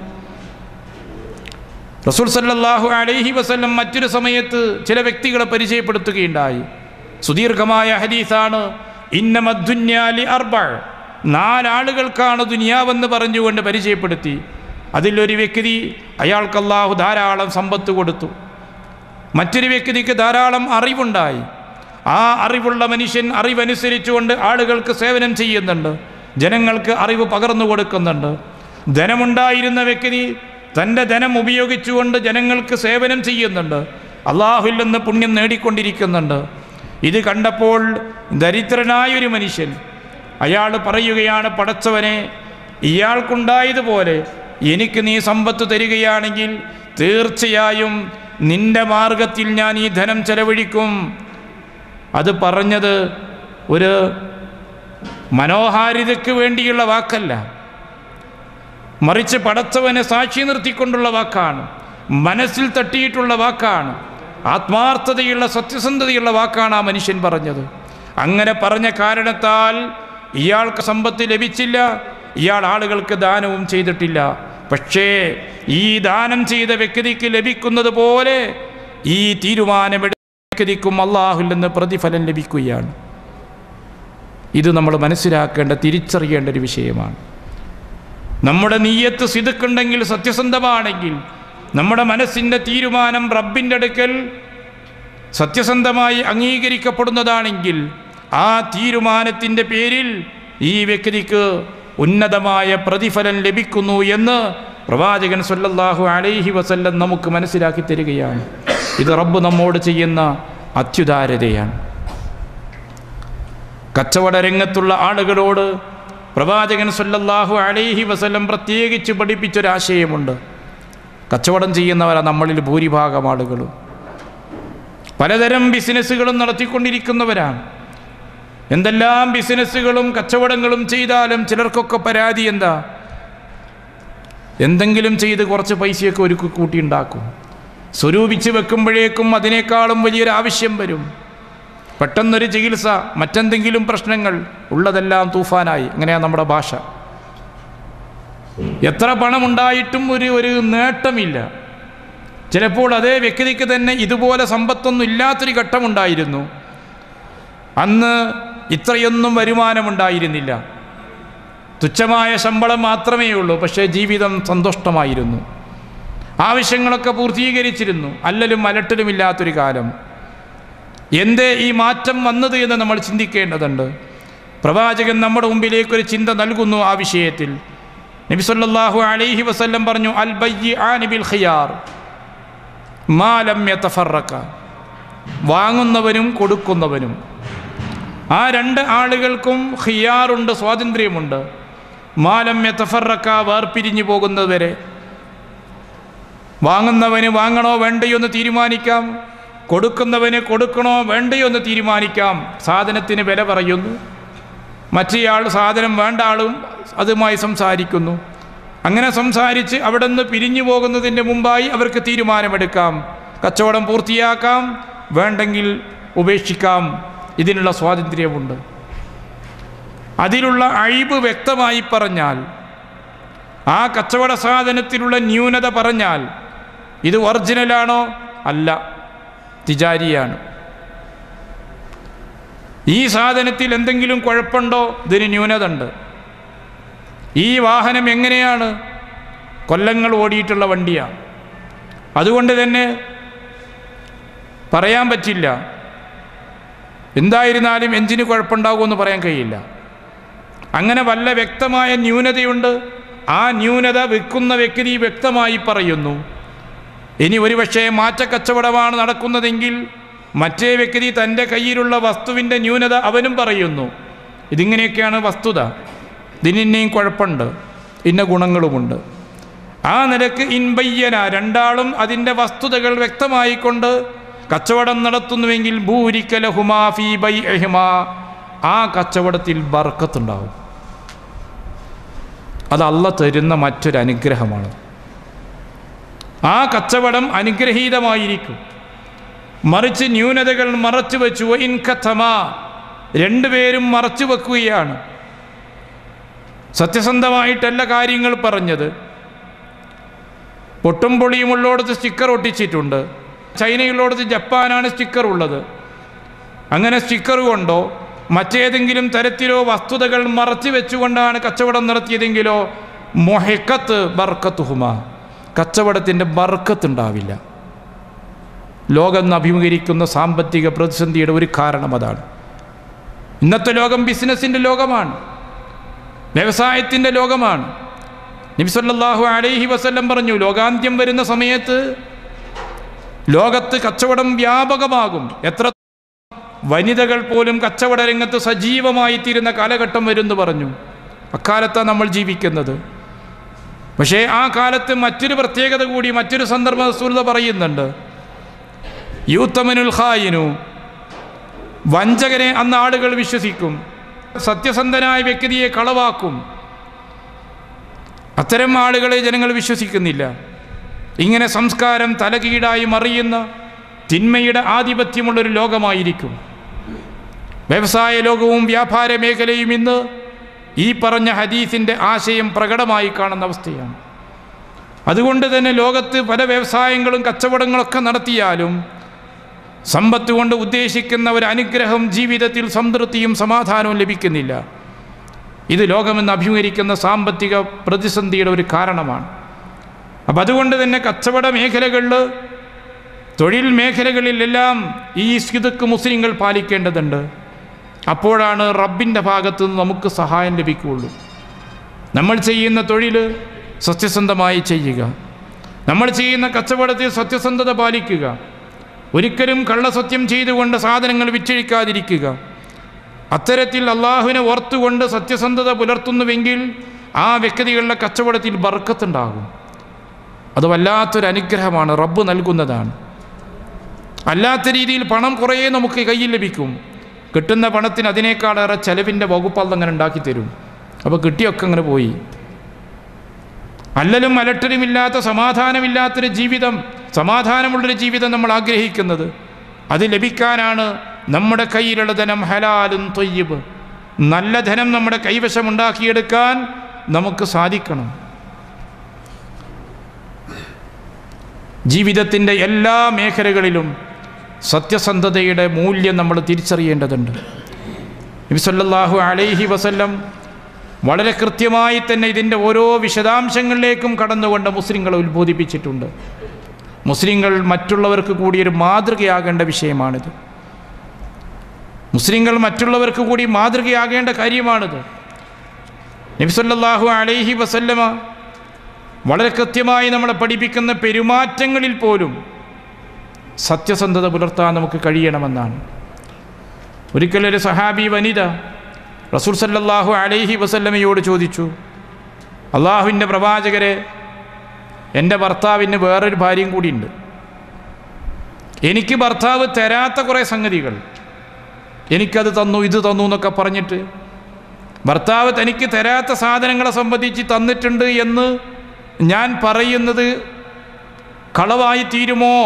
റസൂൽ സല്ലല്ലാഹു അലൈഹി വസല്ലം മറ്റൊരു സമയത്ത് ചില വ്യക്തികളെ പരിചയപ്പെടുത്തുകയുണ്ടായി സുദീർഘമായ ഹദീസാണ് ഇന്നമദ്ദുന്യാലി അർബ നാലാളുകൾക്കാണ് ദുനിയാവെന്ന് പറഞ്ഞുകൊണ്ട് പരിചയപ്പെടുത്തി അതിലൊരു വ്യക്തി അയാൾക്ക് അള്ളാഹു ധാരാളം സമ്പത്ത് കൊടുത്തു മറ്റൊരു വ്യക്തിക്ക് ധാരാളം അറിവുണ്ടായി ആ അറിവുള്ള മനുഷ്യൻ അറിവനുസരിച്ചുകൊണ്ട് ആളുകൾക്ക് സേവനം ചെയ്യുന്നുണ്ട് ജനങ്ങൾക്ക് അറിവ് പകർന്നു കൊടുക്കുന്നുണ്ട് ധനമുണ്ടായിരുന്ന വ്യക്തി തൻ്റെ ധനം ഉപയോഗിച്ചുകൊണ്ട് ജനങ്ങൾക്ക് സേവനം ചെയ്യുന്നുണ്ട് അള്ളാഹുവിൽ നിന്ന് പുണ്യം നേടിക്കൊണ്ടിരിക്കുന്നുണ്ട് ഇത് കണ്ടപ്പോൾ ദരിദ്രനായൊരു മനുഷ്യൻ അയാൾ പറയുകയാണ് പടച്ചവനെ ഇയാൾക്കുണ്ടായതുപോലെ എനിക്ക് നീ സമ്പത്ത് തരികയാണെങ്കിൽ തീർച്ചയായും നിന്റെ മാർഗത്തിൽ ഞാൻ ഈ ധനം ചെലവഴിക്കും അത് പറഞ്ഞത് ഒരു മനോഹാരിതയ്ക്ക് വേണ്ടിയുള്ള വാക്കല്ല മറിച്ച് പടച്ചവനെ സാക്ഷി നിർത്തിക്കൊണ്ടുള്ള വാക്കാണ് മനസ്സിൽ തട്ടിയിട്ടുള്ള വാക്കാണ് ആത്മാർത്ഥതയുള്ള സത്യസന്ധതയുള്ള വാക്കാണ് ആ മനുഷ്യൻ പറഞ്ഞത് അങ്ങനെ പറഞ്ഞ കാരണത്താൽ ഇയാൾക്ക് സമ്പത്ത് ലഭിച്ചില്ല ഇയാൾ ആളുകൾക്ക് ദാനവും ചെയ്തിട്ടില്ല പക്ഷേ ഈ ദാനം ചെയ്ത വ്യക്തിക്ക് ലഭിക്കുന്നത് പോലെ ഈ തീരുമാനമെടുത്ത വ്യക്തിക്കും അള്ളാഹുൽ നിന്ന് പ്രതിഫലം ലഭിക്കുകയാണ് ഇത് നമ്മൾ മനസ്സിലാക്കേണ്ട തിരിച്ചറിയേണ്ട ഒരു വിഷയമാണ് നമ്മുടെ നീയത്ത് സിതുക്കുണ്ടെങ്കിൽ സത്യസന്ധമാണെങ്കിൽ നമ്മുടെ മനസ്സിൻ്റെ തീരുമാനം റബ്ബിൻ്റെ അടുക്കൽ സത്യസന്ധമായി അംഗീകരിക്കപ്പെടുന്നതാണെങ്കിൽ ആ തീരുമാനത്തിൻ്റെ പേരിൽ ഈ വ്യക്തിക്ക് ഉന്നതമായ പ്രതിഫലം ലഭിക്കുന്നു എന്ന് പ്രവാചകൻ സല്ലല്ലാഹു അലൈഹി വസല്ലം നമുക്ക് മനസ്സിലാക്കി തരികയാണ് ഇത് റബ്ബ് നമ്മോട് ചെയ്യുന്ന അത്യുദാരതയാണ് കച്ചവട രംഗത്തുള്ള ആളുകളോട് പ്രവാചകൻ സല്ലല്ലാഹു അലൈഹി വസല്ലം പ്രത്യേകിച്ച് പഠിപ്പിച്ചൊരാശയമുണ്ട് കച്ചവടം ചെയ്യുന്നവരാണ് നമ്മളിൽ ഭൂരിഭാഗം ആളുകളും പലതരം ബിസിനസ്സുകളും നടത്തിക്കൊണ്ടിരിക്കുന്നവരാണ് എന്തെല്ലാം ബിസിനസ്സുകളും കച്ചവടങ്ങളും ചെയ്താലും ചിലർക്കൊക്കെ പരാതി എന്താ എന്തെങ്കിലും ചെയ്ത് കുറച്ച് പൈസയൊക്കെ ഒരു കൂട്ടി ഉണ്ടാക്കും സ്വരൂപിച്ച് വെക്കുമ്പോഴേക്കും അതിനേക്കാളും വലിയൊരു ആവശ്യം വരും പെട്ടെന്നൊരു ചികിത്സ മറ്റെന്തെങ്കിലും പ്രശ്നങ്ങൾ ഉള്ളതെല്ലാം തൂഫാനായി അങ്ങനെയാണ് നമ്മുടെ ഭാഷ എത്ര പണമുണ്ടായിട്ടും ഒരു ഒരു നേട്ടമില്ല ചിലപ്പോൾ അതേ വ്യക്തിക്ക് തന്നെ ഇതുപോലെ സമ്പത്തൊന്നും ഇല്ലാത്തൊരു ഘട്ടമുണ്ടായിരുന്നു അന്ന് ഇത്രയൊന്നും വരുമാനമുണ്ടായിരുന്നില്ല തുച്ഛമായ ശമ്പളം മാത്രമേ ഉള്ളൂ പക്ഷേ ജീവിതം സന്തുഷ്ടമായിരുന്നു ആവശ്യങ്ങളൊക്കെ പൂർത്തീകരിച്ചിരുന്നു അല്ലലും അലട്ടലുമില്ലാത്തൊരു കാലം എന്തേ ഈ മാറ്റം വന്നത് എന്ന് നമ്മൾ ചിന്തിക്കേണ്ടതുണ്ട് പ്രവാചകൻ നമ്മുടെ മുമ്പിലേക്ക് ഒരു ചിന്ത നൽകുന്നു ആ വിഷയത്തിൽ നബിസല്ലാഹു അലൈഹി വസല്ലം പറഞ്ഞു അൽ ബയ്യി ആനിബിൽ ഖിയാർ മാലം യതഫറക്ക വാങ്ങുന്നവനും കൊടുക്കുന്നവനും ആ രണ്ട് ആളുകൾക്കും ഖിയാറുണ്ട് സ്വാതന്ത്ര്യമുണ്ട് മാലം യതഫറക്ക വേർപിരിഞ്ഞു പോകുന്നതുവരെ വാങ്ങുന്നവന് വാങ്ങണോ വേണ്ടയോ എന്ന് തീരുമാനിക്കാം കൊടുക്കുന്നവന് കൊടുക്കണോ വേണ്ടയോ എന്ന് തീരുമാനിക്കാം സാധനത്തിന് വില പറയുന്നു മറ്റേയാൾ സാധനം വേണ്ട ആളും അതുമായി സംസാരിക്കുന്നു അങ്ങനെ സംസാരിച്ച് അവിടെ നിന്ന് പിരിഞ്ഞു പോകുന്നതിൻ്റെ മുമ്പായി അവർക്ക് തീരുമാനമെടുക്കാം കച്ചവടം പൂർത്തിയാക്കാം വേണ്ടെങ്കിൽ ഉപേക്ഷിക്കാം ഇതിനുള്ള സ്വാതന്ത്ര്യമുണ്ട് അതിലുള്ള അഴിവ് വ്യക്തമായി പറഞ്ഞാൽ ആ കച്ചവട സാധനത്തിലുള്ള ന്യൂനത പറഞ്ഞാൽ ഇത് ഒറിജിനലാണോ അല്ല തിജാരിയാണ് ഈ സാധനത്തിൽ എന്തെങ്കിലും കുഴപ്പമുണ്ടോ ഇതിന് ന്യൂനത ഉണ്ട് ഈ വാഹനം എങ്ങനെയാണ് കൊല്ലങ്ങൾ ഓടിയിട്ടുള്ള വണ്ടിയാണ് അതുകൊണ്ട് തന്നെ പറയാൻ പറ്റില്ല എന്തായിരുന്നാലും എഞ്ചിന് കുഴപ്പമുണ്ടാകുമെന്ന് പറയാൻ കഴിയില്ല അങ്ങനെ വല്ല വ്യക്തമായ ന്യൂനതയുണ്ട് ആ ന്യൂനത വിൽക്കുന്ന വ്യക്തി വ്യക്തമായി പറയുന്നു ഇനി ഒരുപക്ഷെ മാറ്റക്കച്ചവടമാണ് നടക്കുന്നതെങ്കിൽ മറ്റേ വ്യക്തി തൻ്റെ കയ്യിലുള്ള വസ്തുവിൻ്റെ ന്യൂനത അവനും പറയുന്നു ഇതിങ്ങനെയൊക്കെയാണ് വസ്തുത ഇതിനിന്നെയും കുഴപ്പമുണ്ട് ഇന്ന ഗുണങ്ങളുമുണ്ട് ആ നിലക്ക് ഇൻബയ്യന രണ്ടാളും അതിൻ്റെ വസ്തുതകൾ വ്യക്തമായിക്കൊണ്ട് കച്ചവടം നടത്തുന്നുവെങ്കിൽ ഭൂരിക്കലഹുമാ ഫീ ബൈഅഹിമാ ആ കച്ചവടത്തിൽ ബർക്കത്തുണ്ടാവും അത് അല്ല തരുന്ന മറ്റൊരു അനുഗ്രഹമാണ് ആ കച്ചവടം അനുഗ്രഹീതമായിരിക്കും മറിച്ച് ന്യൂനതകൾ മറച്ചു വെച്ചു ഇൻകഥമ രണ്ടുപേരും മറച്ചു വെക്കുകയാണ് സത്യസന്ധമായിട്ടല്ല കാര്യങ്ങൾ പറഞ്ഞത് പൊട്ടും പൊളിയുമുള്ളോടത്ത് സ്റ്റിക്കർ ഒട്ടിച്ചിട്ടുണ്ട് ചൈനയുള്ളോടത്ത് ജപ്പാനാണ് സ്റ്റിക്കർ ഉള്ളത് അങ്ങനെ സ്റ്റിക്കർ കൊണ്ടോ മറ്റേതെങ്കിലും തരത്തിലോ വസ്തുതകൾ മറച്ചു വെച്ചുകൊണ്ടാണ് കച്ചവടം നടത്തിയതെങ്കിലോ മൊഹക്കത്ത് ബർക്കത്തുഹുമ കച്ചവടത്തിൻ്റെ ബർക്കത്തുണ്ടാവില്ല ലോകം അഭിമുഖീകരിക്കുന്ന സാമ്പത്തിക പ്രതിസന്ധിയുടെ ഒരു കാരണം അതാണ് ഇന്നത്തെ ലോകം ബിസിനസ്സിൻ്റെ ലോകമാണ് വ്യവസായത്തിൻ്റെ ലോകമാണ് നബിസല്ലാഹു അലൈഹി വസല്ലം പറഞ്ഞു ലോകാന്ത്യം വരുന്ന സമയത്ത് ലോകത്ത് കച്ചവടം വ്യാപകമാകും എത്ര വനിതകൾ പോലും കച്ചവട രംഗത്ത് സജീവമായി തീരുന്ന കാലഘട്ടം വരുമെന്ന് പറഞ്ഞു അക്കാലത്താണ് നമ്മൾ ജീവിക്കുന്നത് പക്ഷേ ആ കാലത്ത് മറ്റൊരു പ്രത്യേകത കൂടി മറ്റൊരു സന്ദർഭ സുഹൃത പറയുന്നുണ്ട് യൂത്തമനുൽ ഖായിനു വഞ്ചകനെ അന്ന് ആളുകൾ വിശ്വസിക്കും സത്യസന്ധനായ വ്യക്തിയെ കളവാക്കും അത്തരം ആളുകളെ ജനങ്ങൾ വിശ്വസിക്കുന്നില്ല ഇങ്ങനെ സംസ്കാരം തലകീഴായി മറിയുന്ന തിന്മയുടെ ആധിപത്യമുള്ളൊരു ലോകമായിരിക്കും വ്യവസായ ലോകവും വ്യാപാര മേഖലയും ഇന്ന് ഈ പറഞ്ഞ ഹദീസിൻ്റെ ആശയം പ്രകടമായി കാണുന്ന അവസ്ഥയാണ് അതുകൊണ്ട് തന്നെ ലോകത്ത് പല വ്യവസായങ്ങളും കച്ചവടങ്ങളൊക്കെ നടത്തിയാലും സമ്പത്ത് കൊണ്ട് ഉദ്ദേശിക്കുന്ന ഒരു അനുഗ്രഹം ജീവിതത്തിൽ സംതൃപ്തിയും സമാധാനവും ലഭിക്കുന്നില്ല ഇത് ലോകമെന്ന് അഭിമുഖീകരിക്കുന്ന സാമ്പത്തിക പ്രതിസന്ധിയുടെ ഒരു കാരണമാണ് അപ്പം അതുകൊണ്ട് തന്നെ കച്ചവട മേഖലകളിൽ തൊഴിൽ മേഖലകളിലെല്ലാം ഈ സ്കിതുക്ക് മുസ്ലിങ്ങൾ പാലിക്കേണ്ടതുണ്ട് അപ്പോഴാണ് റബ്ബിൻ്റെ ഭാഗത്ത് നിന്ന് നമുക്ക് സഹായം ലഭിക്കുകയുള്ളൂ നമ്മൾ ചെയ്യുന്ന തൊഴിൽ സത്യസന്ധമായി ചെയ്യുക നമ്മൾ ചെയ്യുന്ന കച്ചവടത്തിൽ സത്യസന്ധത പാലിക്കുക ഒരിക്കലും കള്ളസത്യം ചെയ്തുകൊണ്ട് സാധനങ്ങൾ വിറ്റഴിക്കാതിരിക്കുക അത്തരത്തിൽ അള്ളാഹുവിനെ ഓർത്തുകൊണ്ട് സത്യസന്ധത പുലർത്തുന്നുവെങ്കിൽ ആ വ്യക്തികളുടെ കച്ചവടത്തിൽ ബർക്കത്തുണ്ടാകും അത് വല്ലാത്തൊരു അനുഗ്രഹമാണ് റബ്ബ് നൽകുന്നതാണ് അല്ലാത്ത രീതിയിൽ പണം കുറേ നമുക്ക് കയ്യിൽ ലഭിക്കും കിട്ടുന്ന പണത്തിന് അതിനേക്കാളേറെ ചെലവിൻ്റെ വകുപ്പ് അതങ്ങനെ ഉണ്ടാക്കി തരും അപ്പോൾ കിട്ടിയൊക്കെ അങ്ങനെ പോയി അല്ലലും അലട്ടലുമില്ലാത്ത സമാധാനമില്ലാത്തൊരു ജീവിതം സമാധാനമുള്ളൊരു ജീവിതം നമ്മൾ ആഗ്രഹിക്കുന്നത് അത് ലഭിക്കാനാണ് നമ്മുടെ കയ്യിലുള്ള ധനം ഹലാലും തൊയ്യബ് നല്ല ധനം നമ്മുടെ കൈവശം ഉണ്ടാക്കിയെടുക്കാൻ നമുക്ക് സാധിക്കണം ജീവിതത്തിൻ്റെ എല്ലാ മേഖലകളിലും സത്യസന്ധതയുടെ മൂല്യം നമ്മൾ തിരിച്ചറിയേണ്ടതുണ്ട് നബിസല്ലാഹു അലൈഹി വസല്ലം വളരെ കൃത്യമായി തന്നെ ഇതിൻ്റെ ഓരോ വിശദാംശങ്ങളിലേക്കും കടന്നുകൊണ്ട് മുസ്ലിങ്ങളെ ഉത്ബോധിപ്പിച്ചിട്ടുണ്ട് മുസ്ലിങ്ങൾ മറ്റുള്ളവർക്ക് കൂടി ഒരു മാതൃകയാകേണ്ട വിഷയമാണിത് മുസ്ലിങ്ങൾ മറ്റുള്ളവർക്ക് കൂടി മാതൃകയാകേണ്ട കാര്യമാണിത് നബിസല്ലാഹു അലൈഹി വസല്ലമ വളരെ കൃത്യമായി നമ്മളെ പഠിപ്പിക്കുന്ന പെരുമാറ്റങ്ങളിൽ പോലും സത്യസന്ധത പുലർത്താൻ നമുക്ക് കഴിയണമെന്നാണ് ഒരിക്കലൊരു സഹാബി വനിത റസൂൽ സല്ലല്ലാഹു അലൈഹി വസല്ലമയോട് ചോദിച്ചു അള്ളാഹുവിൻ്റെ പ്രവാചകരെ എൻ്റെ ഭർത്താവിന് വേറൊരു ഭാര്യയും കൂടിയുണ്ട് എനിക്ക് ഭർത്താവ് തരാത്ത കുറേ സംഗതികൾ എനിക്കത് തന്നു ഇത് തന്നു എന്നൊക്കെ പറഞ്ഞിട്ട് ഭർത്താവ് തനിക്ക് തരാത്ത സാധനങ്ങളെ സംബന്ധിച്ച് തന്നിട്ടുണ്ട് എന്ന് ഞാൻ പറയുന്നത് കളവായി തീരുമോ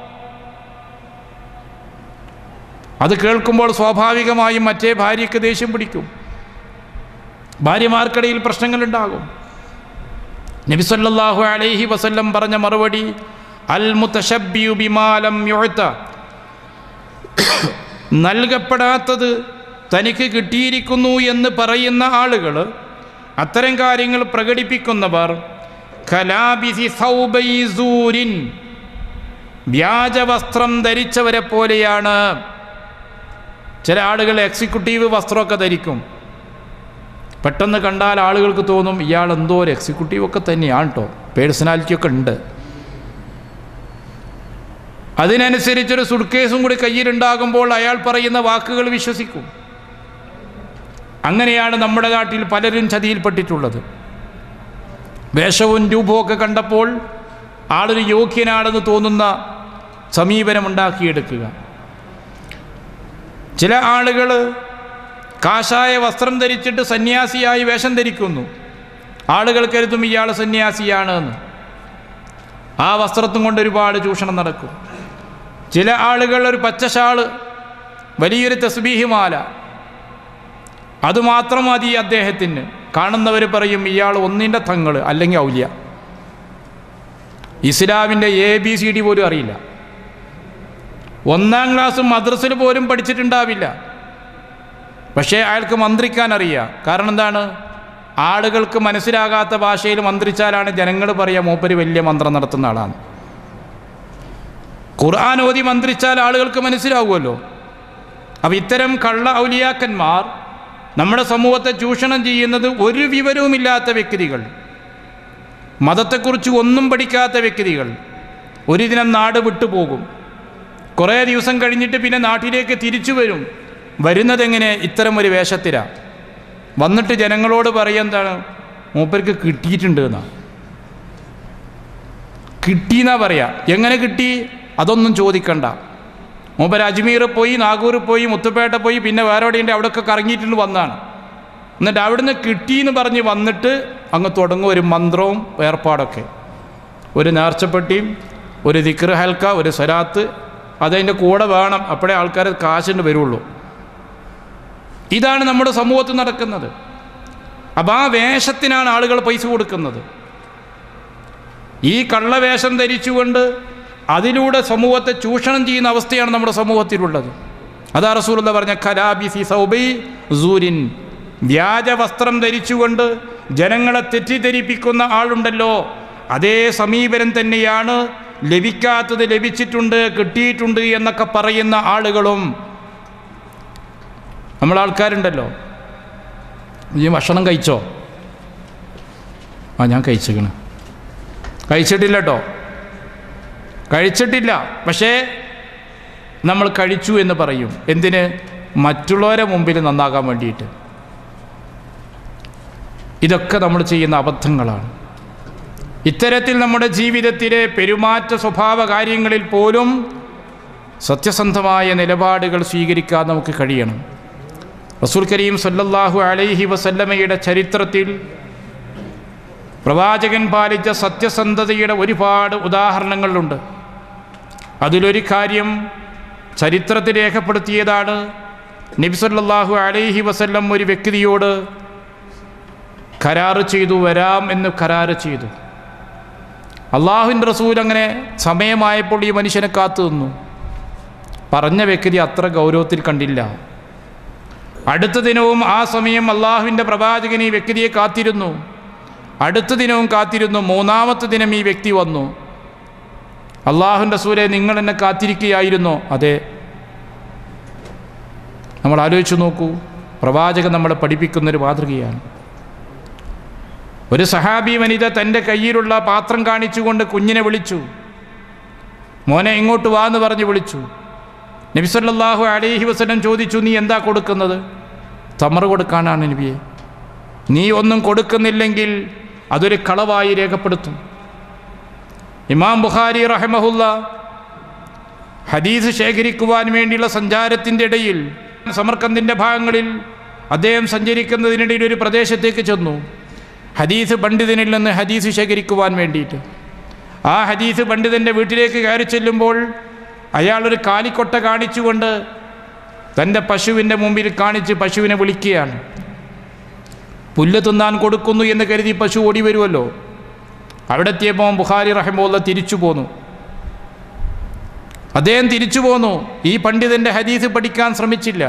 അത് കേൾക്കുമ്പോൾ സ്വാഭാവികമായും മറ്റേ ഭാര്യയ്ക്ക് ദേഷ്യം പിടിക്കും ഭാര്യമാർക്കിടയിൽ പ്രശ്നങ്ങളുണ്ടാകും നബിസല്ലാഹു അലൈഹി വസല്ലം പറഞ്ഞ മറുപടി അൽ മുത്തശബ്ബിയു ബിമാലം യുഴത്ത നൽകപ്പെടാത്തത് തനിക്ക് കിട്ടിയിരിക്കുന്നു എന്ന് പറയുന്ന ആളുകൾ അത്തരം കാര്യങ്ങൾ പ്രകടിപ്പിക്കുന്നവർ കലാബിസി സൗബൈസൂരിൻ വ്യാജവസ്ത്രം ധരിച്ചവരെ പോലെയാണ് ചില ആളുകൾ എക്സിക്യൂട്ടീവ് വസ്ത്രമൊക്കെ ധരിക്കും പെട്ടെന്ന് കണ്ടാൽ ആളുകൾക്ക് തോന്നും ഇയാൾ എന്തോ ഒരു എക്സിക്യൂട്ടീവ് ഒക്കെ തന്നെയാണ് കേട്ടോ പേഴ്സണാലിറ്റി ഒക്കെ ഉണ്ട് അതിനനുസരിച്ചൊരു സുഡ്കേസും കൂടി കയ്യിലുണ്ടാകുമ്പോൾ അയാൾ പറയുന്ന വാക്കുകൾ വിശ്വസിക്കും അങ്ങനെയാണ് നമ്മുടെ നാട്ടിൽ പലരും ചതിയിൽപ്പെട്ടിട്ടുള്ളത് വേഷവും രൂപവും ഒക്കെ കണ്ടപ്പോൾ ആളൊരു യോഗ്യനാണെന്ന് തോന്നുന്ന സമീപനമുണ്ടാക്കിയെടുക്കുക ചില ആളുകൾ കാഷായ വസ്ത്രം ധരിച്ചിട്ട് സന്യാസിയായി വേഷം ധരിക്കുന്നു ആളുകൾ കരുതും ഇയാൾ സന്യാസിയാണ് എന്ന് ആ വസ്ത്രത്തും കൊണ്ട് ഒരുപാട് ചൂഷണം നടക്കും ചില ആളുകൾ ഒരു പച്ച ഷാള് വലിയൊരു തസ്ബീഹ് മാല അതുമാത്രം മതി അദ്ദേഹത്തിന് കാണുന്നവർ പറയും ഇയാൾ ഒന്നിൻ്റെ തങ്ങൾ അല്ലെങ്കിൽ ഔലിയ ഇസ്ലാമിൻ്റെ എ ബി സി ഡി പോലും അറിയില്ല ഒന്നാം ക്ലാസ് മദ്രസിൽ പോലും പഠിച്ചിട്ടുണ്ടാവില്ല പക്ഷേ അയാൾക്ക് മന്ത്രിക്കാൻ അറിയാം കാരണം എന്താണ് ആളുകൾക്ക് മനസ്സിലാകാത്ത ഭാഷയിൽ മന്ത്രിച്ചാലാണ് ജനങ്ങൾ പറയുക മൂപ്പര് വലിയ മന്ത്രം നടത്തുന്ന ആളാണ് ഖുർആൻ ഓതി മന്ത്രിച്ചാൽ ആളുകൾക്ക് മനസ്സിലാവുമല്ലോ അപ്പം ഇത്തരം കള്ള ഔലിയാക്കന്മാർ നമ്മുടെ സമൂഹത്തെ ചൂഷണം ചെയ്യുന്നത് ഒരു വിവരവുമില്ലാത്ത വ്യക്തികൾ മതത്തെക്കുറിച്ച് ഒന്നും പഠിക്കാത്ത വ്യക്തികൾ ഒരു ദിനം നാട് വിട്ടുപോകും കുറേ ദിവസം കഴിഞ്ഞിട്ട് പിന്നെ നാട്ടിലേക്ക് തിരിച്ചു വരും വരുന്നതെങ്ങനെ ഇത്തരം ഒരു വേഷത്തിലാണ് വന്നിട്ട് ജനങ്ങളോട് പറയുന്നതാണ് മൂപ്പർക്ക് കിട്ടിയിട്ടുണ്ട് എന്നാ കിട്ടിയെന്നാ പറയാ എങ്ങനെ കിട്ടി അതൊന്നും ചോദിക്കണ്ട മൂപ്പർ അജ്മീർ പോയി നാഗൂർ പോയി മുത്തുപേട്ട പോയി പിന്നെ വേറെ എവിടെയുണ്ട് അവിടെയൊക്കെ കറങ്ങിയിട്ടുണ്ട് വന്നാണ് എന്നിട്ട് അവിടുന്ന് കിട്ടിയെന്ന് പറഞ്ഞ് വന്നിട്ട് അങ്ങ് തുടങ്ങും ഒരു മന്ത്രവും ഏർപ്പാടൊക്കെ ഒരു നേർച്ചപ്പെട്ടിയും ഒരു ദിക്ർ ഹൽക്ക ഒരു സ്വരാത്ത് അതതിൻ്റെ കൂടെ വേണം അപ്പോഴേ ആൾക്കാർ കാശിന് വരുള്ളൂ ഇതാണ് നമ്മുടെ സമൂഹത്തിൽ നടക്കുന്നത് അപ്പം ആ വേഷത്തിനാണ് ആളുകൾ പൈസ കൊടുക്കുന്നത് ഈ കള്ളവേഷം ധരിച്ചുകൊണ്ട് അതിലൂടെ സമൂഹത്തെ ചൂഷണം ചെയ്യുന്ന അവസ്ഥയാണ് നമ്മുടെ സമൂഹത്തിലുള്ളത് അതാ റസൂലുള്ള പറഞ്ഞ ഖലാബിസി സൗബൈ സൂരിൻ വ്യാജ വസ്ത്രം ധരിച്ചുകൊണ്ട് ജനങ്ങളെ തെറ്റിദ്ധരിപ്പിക്കുന്ന ആളുണ്ടല്ലോ അതേ സമീപനം തന്നെയാണ് ലഭിക്കാത്തത് ലഭിച്ചിട്ടുണ്ട് കിട്ടിയിട്ടുണ്ട് എന്നൊക്കെ പറയുന്ന ആളുകളും നമ്മൾ ആൾക്കാരുണ്ടല്ലോ ഈ ഭക്ഷണം കഴിച്ചോ ആ ഞാൻ കഴിച്ചേക്കണ് കഴിച്ചിട്ടില്ല കേട്ടോ കഴിച്ചിട്ടില്ല പക്ഷേ നമ്മൾ കഴിച്ചു എന്ന് പറയും എന്തിന് മറ്റുള്ളവരെ മുമ്പിൽ നന്നാകാൻ വേണ്ടിയിട്ട് ഇതൊക്കെ നമ്മൾ ചെയ്യുന്ന അബദ്ധങ്ങളാണ് ഇത്തരത്തിൽ നമ്മുടെ ജീവിതത്തിലെ പെരുമാറ്റ സ്വഭാവ കാര്യങ്ങളിൽ പോലും സത്യസന്ധമായ നിലപാടുകൾ സ്വീകരിക്കാൻ നമുക്ക് കഴിയണം റസൂൽ കരീം സല്ലല്ലാഹു അലൈഹി വസല്ലമയുടെ ചരിത്രത്തിൽ പ്രവാചകൻ പാലിച്ച സത്യസന്ധതയുടെ ഒരുപാട് ഉദാഹരണങ്ങളുണ്ട് അതിലൊരു കാര്യം ചരിത്രത്തിൽ രേഖപ്പെടുത്തിയതാണ് നബി സല്ലല്ലാഹു അലൈഹി വസല്ലം ഒരു വ്യക്തിയോട് കരാറ് ചെയ്തു വരാം എന്ന് കരാറ് ചെയ്തു അള്ളാഹുവിൻ്റെ റസൂൽ അങ്ങനെ സമയമായപ്പോൾ ഈ മനുഷ്യനെ കാത്തു നിന്നു പറഞ്ഞ വ്യക്തി അത്ര ഗൗരവത്തിൽ കണ്ടില്ല അടുത്ത ദിനവും ആ സമയം അള്ളാഹുവിൻ്റെ പ്രവാചകൻ ഈ വ്യക്തിയെ കാത്തിരുന്നു അടുത്ത ദിനവും കാത്തിരുന്നു മൂന്നാമത്തെ ദിനം ഈ വ്യക്തി വന്നു അള്ളാഹുവിൻ്റെ സൂര്യ നിങ്ങൾ എന്നെ കാത്തിരിക്കുകയായിരുന്നോ അതെ നമ്മൾ ആലോചിച്ചു നോക്കൂ പ്രവാചകൻ നമ്മളെ പഠിപ്പിക്കുന്നൊരു മാതൃകയാണ് ഒരു സഹാബി വനിത തൻ്റെ കയ്യിലുള്ള പാത്രം കാണിച്ചുകൊണ്ട് കുഞ്ഞിനെ വിളിച്ചു മോനെ ഇങ്ങോട്ട് വാ എന്ന് പറഞ്ഞ് വിളിച്ചു നബിസല്ലാഹു അലൈഹി വസ്ലം ചോദിച്ചു നീ എന്താ കൊടുക്കുന്നത് തമറ് കൊടുക്കാനാണ് നബിയെ നീ ഒന്നും കൊടുക്കുന്നില്ലെങ്കിൽ അതൊരു കളവായി രേഖപ്പെടുത്തും ഇമാം ബുഖാരി റഹമഹുല്ല ഹദീസ് ശേഖരിക്കുവാൻ വേണ്ടിയുള്ള സഞ്ചാരത്തിൻ്റെ ഇടയിൽ സമർക്കന്തിൻ്റെ ഭാഗങ്ങളിൽ അദ്ദേഹം സഞ്ചരിക്കുന്നതിനിടയിൽ ഒരു പ്രദേശത്തേക്ക് ചെന്നു ഹദീസ് പണ്ഡിതനിൽ നിന്ന് ഹദീസ് ശേഖരിക്കുവാൻ വേണ്ടിയിട്ട് ആ ഹദീസ് പണ്ഡിതൻ്റെ വീട്ടിലേക്ക് കയറി ചെല്ലുമ്പോൾ അയാളൊരു കാലിക്കൊട്ട കാണിച്ചുകൊണ്ട് തൻ്റെ പശുവിൻ്റെ മുമ്പിൽ കാണിച്ച് പശുവിനെ വിളിക്കുകയാണ് പുല്ല് തിന്നാൻ കൊടുക്കുന്നു എന്ന് കരുതി പശു ഓടി വരുമല്ലോ അവിടെ എത്തിയപ്പോൾ ബുഖാരി റഹ്മുള്ള തിരിച്ചു പോന്നു അദ്ദേഹം തിരിച്ചു പോന്നു ഈ പണ്ഡിതൻ്റെ ഹദീസ് പഠിക്കാൻ ശ്രമിച്ചില്ല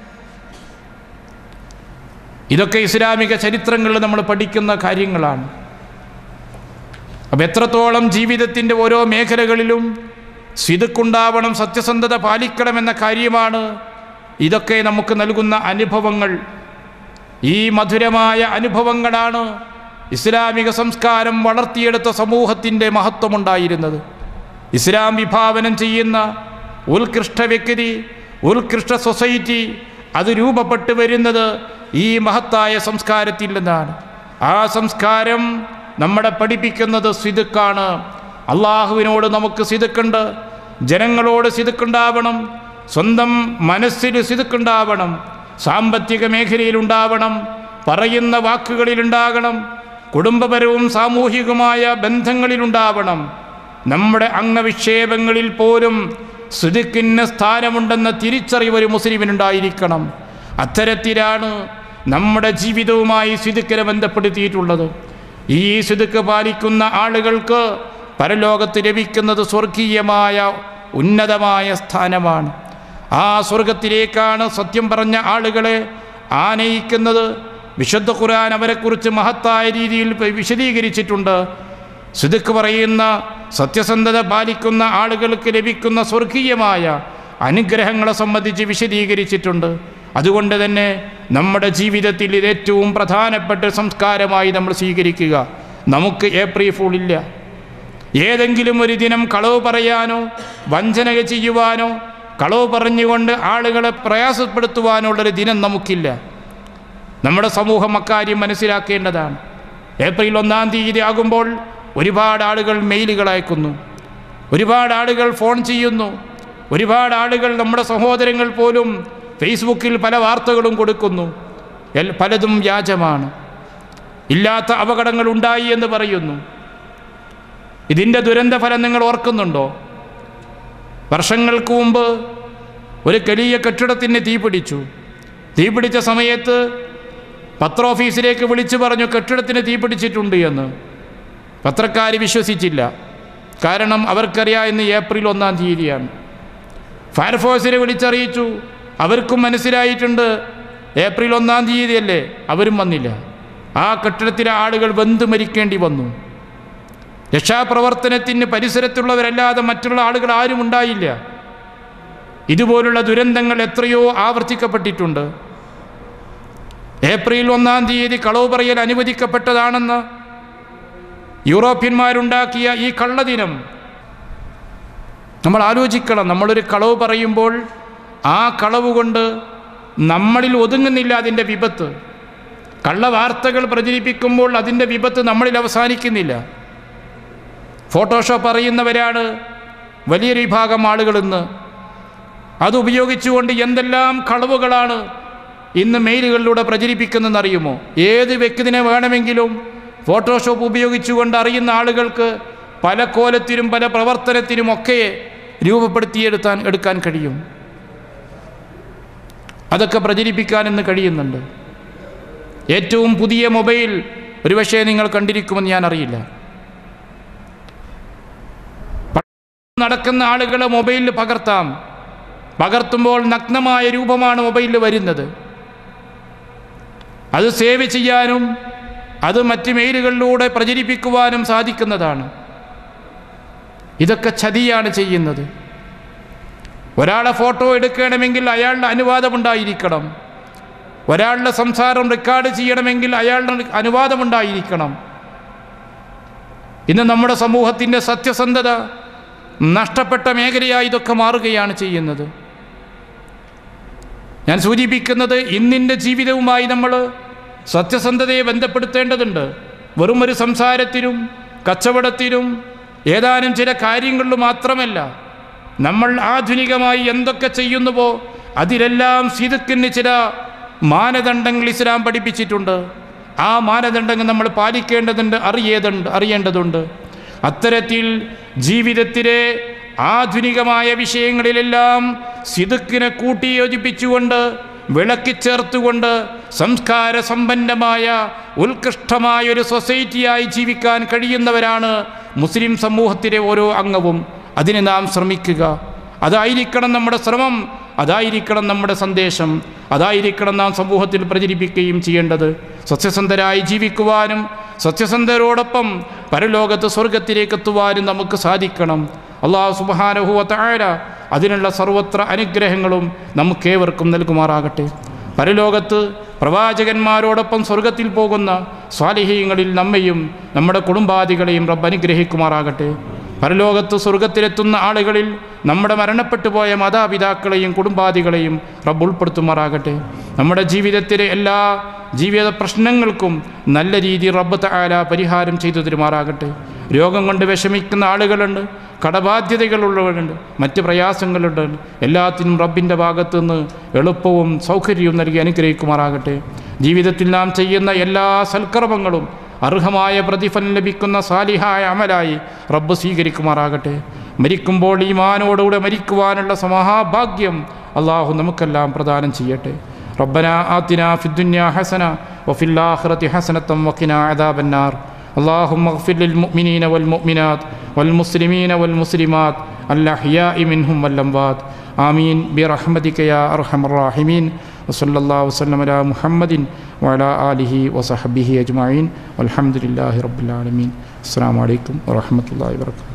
ഇതൊക്കെ ഇസ്ലാമിക ചരിത്രങ്ങളിൽ നമ്മൾ പഠിക്കുന്ന കാര്യങ്ങളാണ് അപ്പം എത്രത്തോളം ജീവിതത്തിൻ്റെ ഓരോ മേഖലകളിലും സിതുക്കുണ്ടാവണം സത്യസന്ധത പാലിക്കണമെന്ന കാര്യമാണ് ഇതൊക്കെ നമുക്ക് നൽകുന്ന അനുഭവങ്ങൾ ഈ മധുരമായ അനുഭവങ്ങളാണ് ഇസ്ലാമിക സംസ്കാരം വളർത്തിയെടുത്ത സമൂഹത്തിൻ്റെ മഹത്വമുണ്ടായിരുന്നത് ഇസ്ലാം വിഭാവനം ചെയ്യുന്ന ഉത്കൃഷ്ട വ്യക്തി ഉത്കൃഷ്ട സൊസൈറ്റി അത് രൂപപ്പെട്ടു വരുന്നത് ഈ മഹത്തായ സംസ്കാരത്തിൽ നിന്നാണ് ആ സംസ്കാരം നമ്മളെ പഠിപ്പിക്കുന്നത് സിതുക്കാണ് അള്ളാഹുവിനോട് നമുക്ക് സിതുക്കുണ്ട് ജനങ്ങളോട് സിതുക്കുണ്ടാവണം സ്വന്തം മനസ്സിൽ സിതുക്കുണ്ടാവണം സാമ്പത്തിക മേഖലയിലുണ്ടാവണം പറയുന്ന വാക്കുകളിലുണ്ടാകണം കുടുംബപരവും സാമൂഹികമായ ബന്ധങ്ങളിലുണ്ടാവണം നമ്മുടെ അംഗവിക്ഷേപങ്ങളിൽ പോലും സുതുക്കിന് സ്ഥാനമുണ്ടെന്ന തിരിച്ചറിവ് ഒരു മുസ്ലിമിനുണ്ടായിരിക്കണം അത്തരത്തിലാണ് നമ്മുടെ ജീവിതവുമായി സിതുക്കിനെ ബന്ധപ്പെടുത്തിയിട്ടുള്ളത് ഈ സിതുക്ക് പാലിക്കുന്ന ആളുകൾക്ക് പരലോകത്ത് ലഭിക്കുന്നത് സ്വർഗീയമായ ഉന്നതമായ സ്ഥാനമാണ് ആ സ്വർഗത്തിലേക്കാണ് സത്യം പറഞ്ഞ ആളുകളെ ആനയിക്കുന്നത് വിശുദ്ധ ഖുർആൻ അവരെക്കുറിച്ച് മഹത്തായ രീതിയിൽ വിശദീകരിച്ചിട്ടുണ്ട് സിദുക്ക് പറയുന്ന സത്യസന്ധത പാലിക്കുന്ന ആളുകൾക്ക് ലഭിക്കുന്ന സ്വർഗീയമായ അനുഗ്രഹങ്ങളെ സംബന്ധിച്ച് വിശദീകരിച്ചിട്ടുണ്ട് അതുകൊണ്ട് തന്നെ നമ്മുടെ ജീവിതത്തിൽ ഇത് ഏറ്റവും പ്രധാനപ്പെട്ട സംസ്കാരമായി നമ്മൾ സ്വീകരിക്കുക നമുക്ക് ഏപ്രിൽ ഫൂൾ ഇല്ല ഏതെങ്കിലും ഒരു ദിനം കളവ് പറയാനോ വഞ്ചന ചെയ്യുവാനോ കളവ് പറഞ്ഞുകൊണ്ട് ആളുകളെ പ്രയാസപ്പെടുത്തുവാനുള്ളൊരു ദിനം നമുക്കില്ല നമ്മുടെ സമൂഹം അക്കാര്യം മനസ്സിലാക്കേണ്ടതാണ് ഏപ്രിൽ ഒന്നാം തീയതി ആകുമ്പോൾ ഒരുപാട് ആളുകൾ മെയിലുകൾ അയക്കുന്നു ഒരുപാട് ആളുകൾ ഫോൺ ചെയ്യുന്നു ഒരുപാട് ആളുകൾ നമ്മുടെ സഹോദരങ്ങൾ പോലും ഫേസ്ബുക്കിൽ പല വാർത്തകളും കൊടുക്കുന്നു എൽ- പലതും വ്യാജമാണ് ഇല്ലാത്ത അപകടങ്ങൾ ഉണ്ടായി എന്ന് പറയുന്നു ഇതിൻ്റെ ദുരന്തഫലം നിങ്ങൾ ഓർക്കുന്നുണ്ടോ വർഷങ്ങൾക്ക് മുമ്പ് ഒരു വലിയ കെട്ടിടത്തിന് തീപിടിച്ചു തീപിടിച്ച സമയത്ത് പത്രോഫീസിലേക്ക് വിളിച്ചു പറഞ്ഞു കെട്ടിടത്തിന് തീപിടിച്ചിട്ടുണ്ട് എന്ന് പത്രക്കാർ വിശ്വസിച്ചില്ല കാരണം അവർക്കറിയാം ഇന്ന് ഏപ്രിൽ ഒന്നാം തീയതിയാണ് ഫയർഫോഴ്സിനെ വിളിച്ചറിയിച്ചു അവർക്കും മനസ്സിലായിട്ടുണ്ട് ഏപ്രിൽ ഒന്നാം തീയതിയല്ലേ അവരും വന്നില്ല ആ കെട്ടിടത്തിലെ ആളുകൾ വെന്ത് മരിക്കേണ്ടി വന്നു രക്ഷാപ്രവർത്തനത്തിന് പരിസരത്തുള്ളവരല്ലാതെ മറ്റുള്ള ആളുകൾ ആരും ഉണ്ടായില്ല ഇതുപോലുള്ള ദുരന്തങ്ങൾ എത്രയോ ആവർത്തിക്കപ്പെട്ടിട്ടുണ്ട് ഏപ്രിൽ ഒന്നാം തീയതി കളവ് പറയൽ അനുവദിക്കപ്പെട്ടതാണെന്ന് യൂറോപ്യന്മാരുണ്ടാക്കിയ ഈ കള്ളദിനം നമ്മൾ ആലോചിക്കണം നമ്മളൊരു കളവ് പറയുമ്പോൾ ആ കളവ് കൊണ്ട് നമ്മളിൽ ഒതുങ്ങുന്നില്ല അതിൻ്റെ വിപത്ത് കള്ളവാർത്തകൾ പ്രചരിപ്പിക്കുമ്പോൾ അതിൻ്റെ വിപത്ത് നമ്മളിൽ അവസാനിക്കുന്നില്ല ഫോട്ടോഷോപ്പ് അറിയുന്നവരാണ് വലിയൊരു വിഭാഗം ആളുകൾ ഇന്ന് അതുപയോഗിച്ചുകൊണ്ട് എന്തെല്ലാം കളവുകളാണ് ഇന്ന് മെയിലുകളിലൂടെ പ്രചരിപ്പിക്കുന്നതെന്നറിയുമോ ഏത് വ്യക്തിനെ വേണമെങ്കിലും ഫോട്ടോഷോപ്പ് ഉപയോഗിച്ചുകൊണ്ട് അറിയുന്ന ആളുകൾക്ക് പല കോലത്തിനും പല പ്രവർത്തനത്തിനുമൊക്കെ രൂപപ്പെടുത്തിയെടുത്താൻ എടുക്കാൻ കഴിയും അതൊക്കെ പ്രചരിപ്പിക്കാൻ ഇന്ന് കഴിയുന്നുണ്ട് ഏറ്റവും പുതിയ മൊബൈൽ ഒരുപക്ഷേ നിങ്ങൾ കണ്ടിരിക്കുമെന്ന് ഞാൻ അറിയില്ല നടക്കുന്ന ആളുകളെ മൊബൈലിൽ പകർത്താം പകർത്തുമ്പോൾ നഗ്നമായ രൂപമാണ് മൊബൈലിൽ വരുന്നത് അത് സേവ് ചെയ്യാനും അത് മറ്റ് മെയിലുകളിലൂടെ പ്രചരിപ്പിക്കുവാനും സാധിക്കുന്നതാണ് ഇതൊക്കെ ചതിയാണ് ചെയ്യുന്നത് ഒരാളെ ഫോട്ടോ എടുക്കണമെങ്കിൽ അയാളുടെ അനുവാദമുണ്ടായിരിക്കണം ഒരാളുടെ സംസാരം റെക്കോർഡ് ചെയ്യണമെങ്കിൽ അയാളുടെ അനുവാദമുണ്ടായിരിക്കണം ഇന്ന് നമ്മുടെ സമൂഹത്തിൻ്റെ സത്യസന്ധത നഷ്ടപ്പെട്ട മേഖലയായി ഇതൊക്കെ മാറുകയാണ് ചെയ്യുന്നത് ഞാൻ സൂചിപ്പിക്കുന്നത് ഇന്നിൻ്റെ ജീവിതവുമായി നമ്മൾ സത്യസന്ധതയെ ബന്ധപ്പെടുത്തേണ്ടതുണ്ട് വെറും ഒരു സംസാരത്തിനും കച്ചവടത്തിനും ഏതാനും ചില കാര്യങ്ങളിലും മാത്രമല്ല നമ്മൾ ആധുനികമായി എന്തൊക്കെ ചെയ്യുന്നുവോ അതിലെല്ലാം സിതുക്കിന് ചില മാനദണ്ഡങ്ങൾ ഇസ്ലാം പഠിപ്പിച്ചിട്ടുണ്ട് ആ മാനദണ്ഡങ്ങൾ നമ്മൾ പാലിക്കേണ്ടതുണ്ട് അറിയേതുണ്ട് അറിയേണ്ടതുണ്ട് അത്തരത്തിൽ ജീവിതത്തിലെ ആധുനികമായ വിഷയങ്ങളിലെല്ലാം സിതുക്കിനെ കൂട്ടിയോജിപ്പിച്ചുകൊണ്ട് വിളക്കിച്ചേർത്തുകൊണ്ട് സംസ്കാര സമ്പന്നമായ ഉത്കൃഷ്ടമായ ഒരു സൊസൈറ്റിയായി ജീവിക്കാൻ കഴിയുന്നവരാണ് മുസ്ലിം സമൂഹത്തിലെ ഓരോ അംഗവും അതിന് നാം ശ്രമിക്കുക അതായിരിക്കണം നമ്മുടെ ശ്രമം അതായിരിക്കണം നമ്മുടെ സന്ദേശം അതായിരിക്കണം നാം സമൂഹത്തിൽ പ്രചരിപ്പിക്കുകയും ചെയ്യേണ്ടത് സത്യസന്ധരായി ജീവിക്കുവാനും സത്യസന്ധരോടൊപ്പം പരലോകത്ത് സ്വർഗത്തിലേക്ക് എത്തുവാനും നമുക്ക് സാധിക്കണം അള്ളാഹു സുബാനഹുവ താര അതിനുള്ള സർവത്ര അനുഗ്രഹങ്ങളും നമുക്കേവർക്കും നൽകുമാറാകട്ടെ പരലോകത്ത് പ്രവാചകന്മാരോടൊപ്പം സ്വർഗത്തിൽ പോകുന്ന സ്വാലിഹീങ്ങളിൽ നമ്മയും നമ്മുടെ കുടുംബാദികളെയും റബ്ബ് അനുഗ്രഹിക്കുമാറാകട്ടെ പരലോകത്ത് സ്വർഗത്തിലെത്തുന്ന ആളുകളിൽ നമ്മുടെ മരണപ്പെട്ടു പോയ മാതാപിതാക്കളെയും കുടുംബാദികളെയും റബ്ബ് ഉൾപ്പെടുത്തുമാറാകട്ടെ നമ്മുടെ ജീവിതത്തിലെ എല്ലാ ജീവിത പ്രശ്നങ്ങൾക്കും നല്ല രീതിയിൽ റബ്ബ് തആല പരിഹാരം ചെയ്തു തരുമാറാകട്ടെ രോഗം കൊണ്ട് വിഷമിക്കുന്ന ആളുകളുണ്ട് കടബാധ്യതകളുള്ളവരുണ്ട് മറ്റ് പ്രയാസങ്ങളുണ്ട് എല്ലാത്തിനും റബ്ബിൻ്റെ ഭാഗത്തു നിന്ന് എളുപ്പവും സൗകര്യവും നൽകി അനുഗ്രഹിക്കുമാറാകട്ടെ ജീവിതത്തിൽ നാം ചെയ്യുന്ന എല്ലാ സൽക്കർമ്മങ്ങളും അർഹമായ പ്രതിഫലം ലഭിക്കുന്ന സാലിഹായ അമലായി റബ്ബ് സ്വീകരിക്കുമാറാകട്ടെ മരിക്കുമ്പോൾ ഈ മാനോടുകൂടെ മരിക്കുവാനുള്ള സമഹാഭാഗ്യം അള്ളാഹു നമുക്കെല്ലാം പ്രദാനം ചെയ്യട്ടെ ربنا آتنا في الدنيا حسنة وفي الآخرة حسنة وقنا عذاب النار اللهم اغفر للمؤمنين والمؤمنات والمسلمين والمسلمات الأحياء منهم والأموات آمين برحمتك يا أرحم الراحمين وصلى الله وسلم على محمد وعلى آله وصحبه أجمعين والحمد لله رب العالمين السلام عليكم ورحمة الله وبركاته